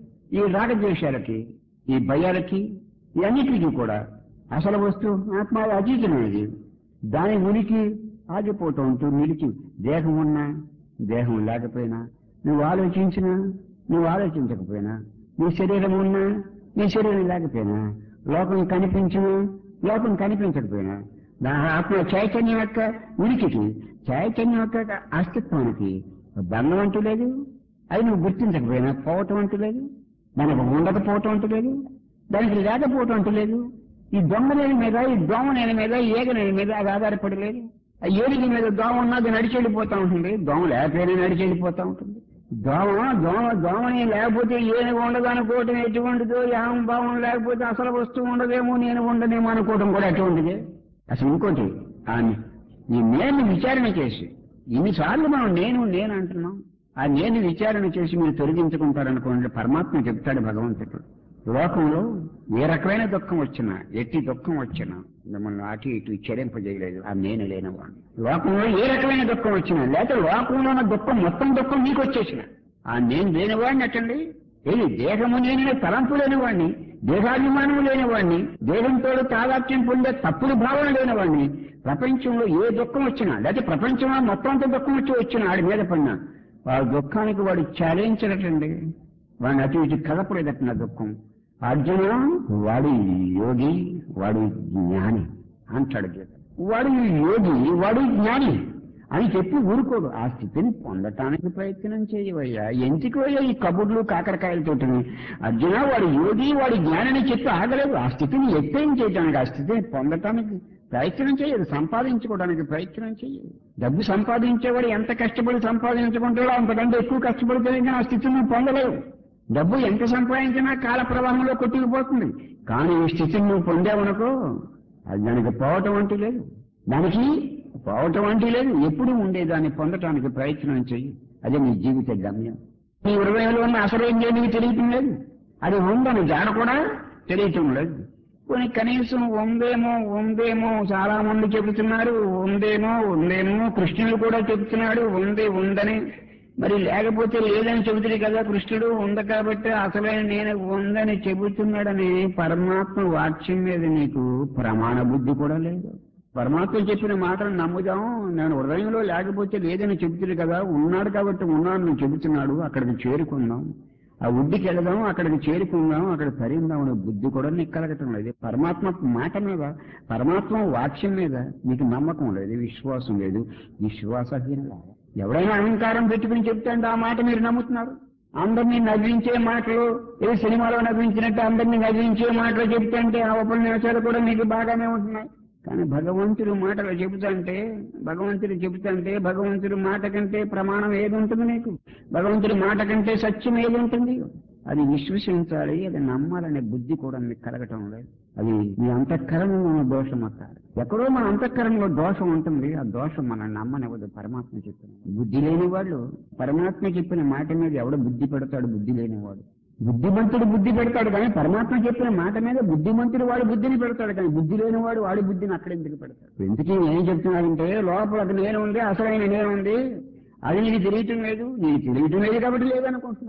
ఈ రాగద్వేషాలకి ఈ భయాలకి ఈ అన్నిటికీ కూడా అసలు వస్తువు ఆత్మ అతీతమైనది దాని ఉనికి ఆగిపోతూ ఉంటూ నిలిచి దేహం ఉన్నా దేహం లేకపోయినా నువ్వు ఆలోచించినా నువ్వు ఆలోచించకపోయినా నీ శరీరం ఉన్నా నీ శరీరం లేకపోయినా లోకం కనిపించినా లోకం కనిపించకపోయినా నా ఆత్మ చైతన్యం యొక్క ఉనికికి చైతన్యం యొక్క అస్తిత్వానికి బంధం అంటూ లేదు అది నువ్వు గుర్తించకపోయినా పోవటం అంటూ లేదు దానికి ఉండకపోవటం అంటూ లేదు దానికి లేకపోవటం అంటూ లేదు ఈ దొంగనేని మీద ఈ దోమనేని మీద ఏగనేని మీద అది ఆధారపడి లేదు ఆ ఏనుగు మీద దోమ ఉన్నది నడిచి వెళ్ళిపోతా ఉంటుంది దోమ లేకపోయినా నడిచి వెళ్ళిపోతా ఉంటుంది దోమ దోమ దోమని లేకపోతే ఏనుగు ఉండదు అనుకోవటం ఎటువంటిదో యాం భావం లేకపోతే అసలు వస్తువు ఉండదేమో నేను ఉండనేమో అనుకోవటం కూడా ఎటువంటిది అసలు ఇంకోటి ఆ ఈ నేను విచారణ చేసి ఇన్నిసార్లు మనం నేను నేను అంటున్నాం ఆ నేను విచారణ చేసి మీరు తొలగించుకుంటారనుకోండి పరమాత్మ చెప్తాడు భగవంతుడు లోకంలో ఏ రకమైన దుఃఖం వచ్చినా ఎట్టి దుఃఖం వచ్చినా మిమ్మల్ని అటు ఇటు చెరింపజేయలేదు ఆ నేను లేనివాడిని లోకంలో ఏ రకమైన దుఃఖం వచ్చినా లేకపోతే లోకంలో ఉన్న దుఃఖం మొత్తం దుఃఖం మీకు వచ్చేసిన ఆ నేను లేనివాడిని అటండి ఏది దేహము నేను తలంపు లేనివాడిని దేహాభిమానం లేనివాడిని దేహంతో తాదాత్యం పొందే తప్పుడు భావన లేనివాడిని ప్రపంచంలో ఏ దుఃఖం వచ్చినా లేకపోతే ప్రపంచంలో మొత్తం అంత దుఃఖం వచ్చి వచ్చినా ఆడి మీద పడినా ఆ దుఃఖానికి వాడు చాలించడటండి వాడిని అటు ఇటు కదపలేదట నా దుఃఖం అర్జున వాడు యోగి వాడు జ్ఞాని అంటాడు గీత వాడు యోగి వాడు జ్ఞాని అని చెప్పి ఊరుకోడు ఆ స్థితిని పొందటానికి ప్రయత్నం చేయవయ్యా ఎందుకు అయ్యా ఈ కబుర్లు కాకరకాయలతోటి అర్జున వాడు యోగి వాడు జ్ఞానని చెప్పి ఆగలేదు ఆ స్థితిని ఎత్తేం చేయడానికి ఆ స్థితిని పొందటానికి ప్రయత్నం చేయదు సంపాదించుకోవడానికి ప్రయత్నం చేయదు డబ్బు సంపాదించేవాడు ఎంత కష్టపడి సంపాదించుకుంటాడో అంతకంటే ఎక్కువ కష్టపడితే ఇంకా ఆ స్థితిని నువ్వు పొందలేవు డబ్బు ఎంత సంపాదించినా కాల ప్రవాహంలో కొట్టుకుపోతుంది కానీ ఈ స్థితిని నువ్వు పొందావనుకో అది దానికి పోవటం అంటూ లేదు దానికి పోవటం అంటూ లేదు ఎప్పుడు ఉండేదాన్ని పొందటానికి ప్రయత్నం చెయ్యి అదే నీ జీవిత గమ్యం నీ హృదయంలో ఉన్న అసలేం లేనివి తెలియటం లేదు అది ఉందని జాడ కూడా తెలియటం లేదు కొన్ని కనీసం ఉందేమో ఉందేమో చాలా మంది చెబుతున్నారు ఉందేమో ఉందేమో కృష్ణుడు కూడా చెబుతున్నాడు ఉంది ఉందని మరి లేకపోతే లేదని చెబుతుంది కదా కృష్ణుడు ఉంది కాబట్టి అసలే నేను ఉందని చెబుతున్నాడని పరమాత్మ వాక్యం మీద నీకు ప్రమాణ బుద్ధి కూడా లేదు పరమాత్మ చెప్పిన మాటలు నమ్ముదాం నేను హృదయంలో లేకపోతే లేదని చెబుతుంది కదా ఉన్నాడు కాబట్టి ఉన్నాను నువ్వు చెబుతున్నాడు అక్కడికి చేరుకుందాం ఆ ఉడ్డికి వెళదాం అక్కడికి చేరుకుందాం అక్కడ తరిందాం అనే బుద్ధి కూడా నీకు కలగటం లేదు పరమాత్మ మాట మీద పరమాత్మ వాక్యం మీద నీకు నమ్మకం లేదు విశ్వాసం లేదు విశ్వాసహీనలా ఎవరైనా అహంకారం పెట్టుకుని చెప్తే ఆ మాట మీరు నమ్ముతున్నారు అందరినీ నవ్వించే మాటలు ఏ సినిమాలో నవ్వించినట్టు అందరినీ నవ్వించే మాటలు చెప్తుంటే ఆ ఉపన్యాసాలు కూడా మీకు బాగానే ఉంటున్నాయి కానీ భగవంతుడు మాటలు చెబుతాంటే భగవంతుడు చెబుతాంటే భగవంతుడి మాట కంటే ప్రమాణం ఏది ఉంటుంది నీకు భగవంతుడి మాట కంటే సత్యం ఏది ఉంటుంది అది విశ్వసించాలి అది నమ్మాలనే బుద్ధి కూడా మీకు కలగటం లేదు అది మీ అంతఃకరణలో ఉన్న దోషం అక్క ఎక్కడో మన అంతఃకరణలో దోషం ఉంటుంది ఆ దోషం మనం నమ్మనివ్వదు పరమాత్మ చెప్పిన బుద్ధి లేని వాళ్ళు పరమాత్మ చెప్పిన మాట మీద ఎవడ బుద్ధి పెడతాడు బుద్ధి లేనివాడు బుద్ధిమంతుడు బుద్ధి పెడతాడు కానీ పరమాత్మ చెప్పిన మాట మీద బుద్ధిమంతుడు వాడు బుద్ధిని పెడతాడు కానీ బుద్ధి లేనివాడు వాడి బుద్ధిని అక్కడ ఎందుకు పెడతాడు ఎందుకు ఏం చెప్తున్నాడంటే లోపల నేను ఉంది అసలైన నేను ఉంది అది నీకు తెలియటం లేదు నీకు తెలియటం లేదు కాబట్టి లేదనుకుంటున్నావు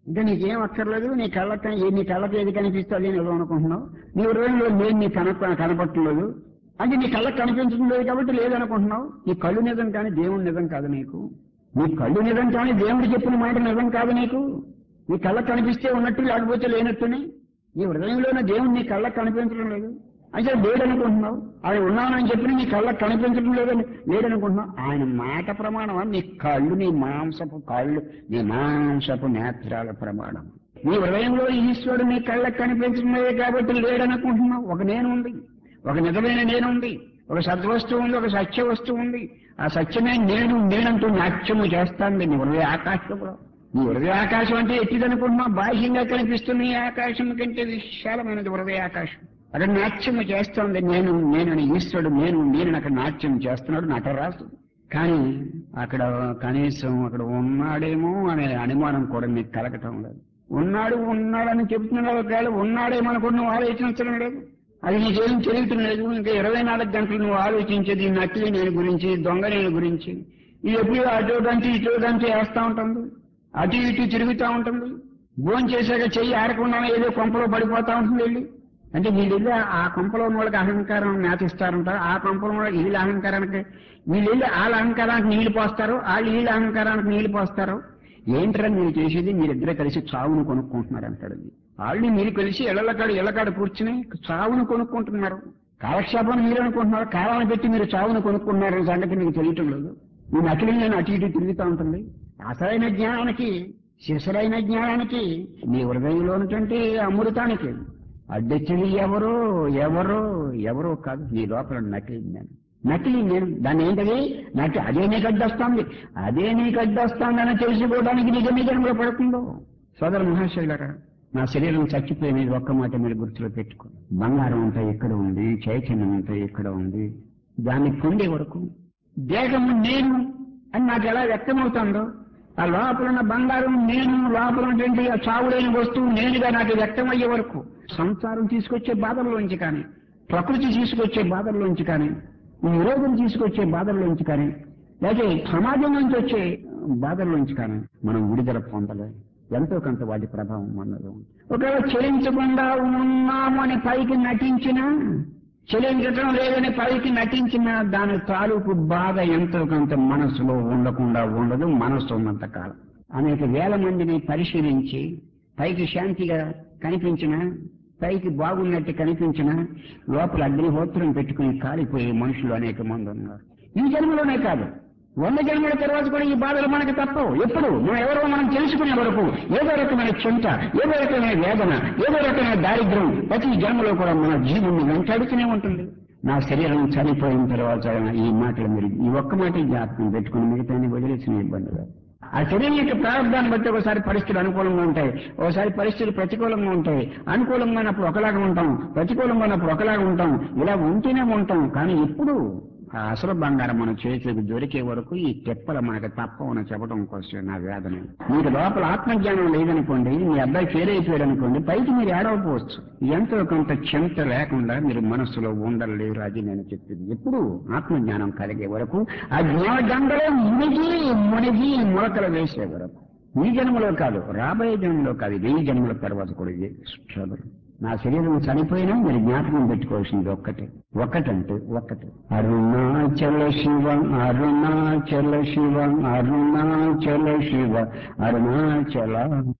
ఇంకా నీకేం అక్కర్లేదు నీ కళ్ళకి ఏ- నీ కళ్ళకి ఏది కనిపిస్తుంది అని ఏదో అనుకుంటున్నావు నీ హృదయంలో నేను నీ కన కనపట్టలేదు అంటే నీ కళ్ళకి కనిపించడం లేదు కాబట్టి లేదనుకుంటున్నావు నీ కళ్ళు నిజం కానీ దేవుడు నిజం కాదు నీకు నీ కళ్ళు నిజం కానీ దేవుడు చెప్పిన మాట నిజం కాదు నీకు నీ కళ్ళకి కనిపిస్తే ఉన్నట్టు లేకపోతే లేనట్టునే నీ హృదయంలోనే దేవుడు నీ కళ్ళకి కనిపించడం లేదు అంటే లేడనుకుంటున్నావు ఆయన ఉన్నానని చెప్పిన నీ కళ్ళకి కనిపించడం లేదని లేడనుకుంటున్నావు ఆయన మాట ప్రమాణం నీ కళ్ళు నీ మాంసపు కళ్ళు నీ మాంసపు నేత్రాల ప్రమాణం నీ హృదయంలో ఈశ్వరుడు నీ కళ్ళకి కనిపించడం లేదు కాబట్టి లేడనుకుంటున్నావు ఒక నేను ఉంది ఒక నిజమైన నేను ఉంది ఒక సద్వస్తువు ఉంది ఒక సత్య వస్తువు ఉంది ఆ సత్యమే నేను నేనంటూ నాట్యము చేస్తాను నీ హృదయ ఆకాశంలో నీ హృదయ ఆకాశం అంటే ఎట్టిదనుకుంటున్నావు బాహ్యంగా కనిపిస్తున్న ఈ ఆకాశం కంటే విశాలమైనది హృదయ ఆకాశం అక్కడ నాట్యము చేస్తోంది నేను నేను ఈశ్వరుడు నేను నేను అక్కడ నాట్యం చేస్తున్నాడు నటరాజు కానీ అక్కడ కనీసం అక్కడ ఉన్నాడేమో అనే అనుమానం కూడా నీకు కలగటం లేదు ఉన్నాడు ఉన్నాడని చెప్తున్నాడు ఒకవేళ ఉన్నాడేమో అనుకుని నువ్వు ఆలోచించడం లేదు అది నీకేం తెలియటం లేదు ఇంకా ఇరవై నాలుగు గంటలు నువ్వు ఆలోచించేది ఈ నకిలీ నేను గురించి దొంగ నేను గురించి ఇది ఎప్పుడు అటు గంట ఇటు గంట వేస్తా ఉంటుంది అటు ఇటు తిరుగుతూ ఉంటుంది భోజనం చేశాక చెయ్యి ఆడకుండా ఏదో కొంపలో పడిపోతా ఉంటుంది వెళ్ళి అంటే వీళ్ళు వెళ్ళి ఆ కొంపలో ఉన్న వాళ్ళకి అహంకారం మేతిస్తారంటారు ఆ కొంపలో ఉన్న వాళ్ళకి వీళ్ళ అహంకారానికి వీళ్ళు వెళ్ళి వాళ్ళ అహంకారానికి నీళ్లు పోస్తారు వాళ్ళు వీళ్ళ అహంకారానికి నీళ్లు పోస్తారు ఏంటరా మీరు చేసేది మీరిద్దరే కలిసి చావును కొనుక్కుంటున్నారు అంటాడు వాళ్ళు మీరు కలిసి ఇళ్లకాడు ఇళ్లకాడు కూర్చుని చావును కొనుక్కుంటున్నారు కాలక్షేపం మీరు అనుకుంటున్నారు కాలాన్ని పెట్టి మీరు చావును కొనుక్కుంటున్నారు సంగతి మీకు తెలియటం లేదు మీ నకిలీ నేను అటు ఇటు తిరుగుతూ ఉంటుంది అసలైన జ్ఞానానికి శిశులైన జ్ఞానానికి మీ హృదయంలోనిటువంటి అమృతానికి అడ్డొచ్చింది ఎవరో ఎవరో ఎవరో కాదు నీ లోపల నకిలీ జ్ఞానం నకిలీ నేను దాన్ని ఏంటది నాకు అదే నీకు అడ్డొస్తుంది అదే నీకు అడ్డొస్తుందని తెలుసుకోవడానికి నిజ నిజంలో పడుతుందో సోదర మహాశైలరా నా శరీరం చచ్చిపోయినది ఒక్క మాట మీరు గుర్తులో పెట్టుకో బంగారం అంతా ఇక్కడ ఉంది చైతన్యం అంతా ఇక్కడ ఉంది దాన్ని పొందే వరకు దేహము నేను అని నాకు ఎలా వ్యక్తమవుతుందో ఆ లోపల ఉన్న బంగారం నేను లోపల ఉన్నటువంటి ఆ చావులేని వస్తువు నేనుగా నాకు వ్యక్తమయ్యే వరకు సంసారం తీసుకొచ్చే బాధల్లోంచి కానీ ప్రకృతి తీసుకొచ్చే బాధల్లోంచి కానీ ఈ విరోధం తీసుకొచ్చే బాధల్లోంచి కానీ లేకపోతే సమాజం నుంచి వచ్చే బాధల్లోంచి కానీ మనం విడుదల పొందలేదు ఎంతో కొంత వాటి ప్రభావం మనలో ఉంది. ఒకవేళ చెలించకుండా ఉన్నాము అని పైకి నటించినా చెలించటం లేదని పైకి నటించిన దాని తాలూకు బాధ ఎంతో కొంత మనసులో ఉండకుండా ఉండదు మనసు ఉన్నంత కాలం అనేక వేల మందిని పరిశీలించి పైకి శాంతిగా కనిపించిన పైకి బాగున్నట్టు కనిపించిన లోపల అగ్నిహోత్రం పెట్టుకుని కాలిపోయే మనుషులు అనేక మంది ఉన్నారు ఈ జన్మలోనే కాదు వంద జన్మల తర్వాత కూడా ఈ బాధలు మనకు తప్పవు ఎప్పుడు మనం ఎవరో మనం తెలుసుకునే వరకు ఏదో రకమైన చింత ఏదో రకమైన వేదన ఏదో రకమైన దారిద్ర్యం ప్రతి జన్మలో కూడా మన జీవుని వెంటాడుతూనే ఉంటుంది నా శరీరం చనిపోయిన తర్వాత ఈ మాటలు మీరు ఈ ఒక్క మాట జ్ఞాపకం పెట్టుకుని మిగతా వదిలేసిన ఇబ్బంది లేదు ఆ శరీరం యొక్క ప్రారంభాన్ని బట్టి ఒకసారి పరిస్థితులు అనుకూలంగా ఉంటాయి ఒకసారి పరిస్థితులు ప్రతికూలంగా ఉంటాయి అనుకూలంగా ఉన్నప్పుడు ఒకలాగా ఉంటాం ప్రతికూలంగా ఉన్నప్పుడు ఒకలాగా ఉంటాం ఇలా ఉంటూనే ఉంటాం కానీ ఇప్పుడు ఆ అసలు బంగారం మన చేతికి దొరికే వరకు ఈ తెప్పలు మనకు తప్పవని చెప్పడం కోసం నా వేదన మీకు లోపల ఆత్మజ్ఞానం లేదనుకోండి మీ అబ్బాయి ఫెయిల్ అయిపోయాడు అనుకోండి పైకి మీరు ఏడవపోవచ్చు ఎంతో కొంత చింత లేకుండా మీరు మనస్సులో ఉండలేరు అది నేను చెప్పింది ఎప్పుడు ఆత్మజ్ఞానం కలిగే వరకు ఆ జ్ఞాన గంగలో మునిగి మునిగి మొలకలు వేసే వరకు ఈ జన్మలో కాదు రాబోయే జన్మలో కాదు వెయ్యి జన్మల తర్వాత కూడా ఇది సోదరు నా శరీరం చనిపోయినా మీరు జ్ఞాపకం పెట్టుకోవాల్సింది ఒక్కటే ఒక్కటంటే ఒక్కటే అరుణాచల శివ అరుణాచల శివ అరుణాచల శివ అరుణాచల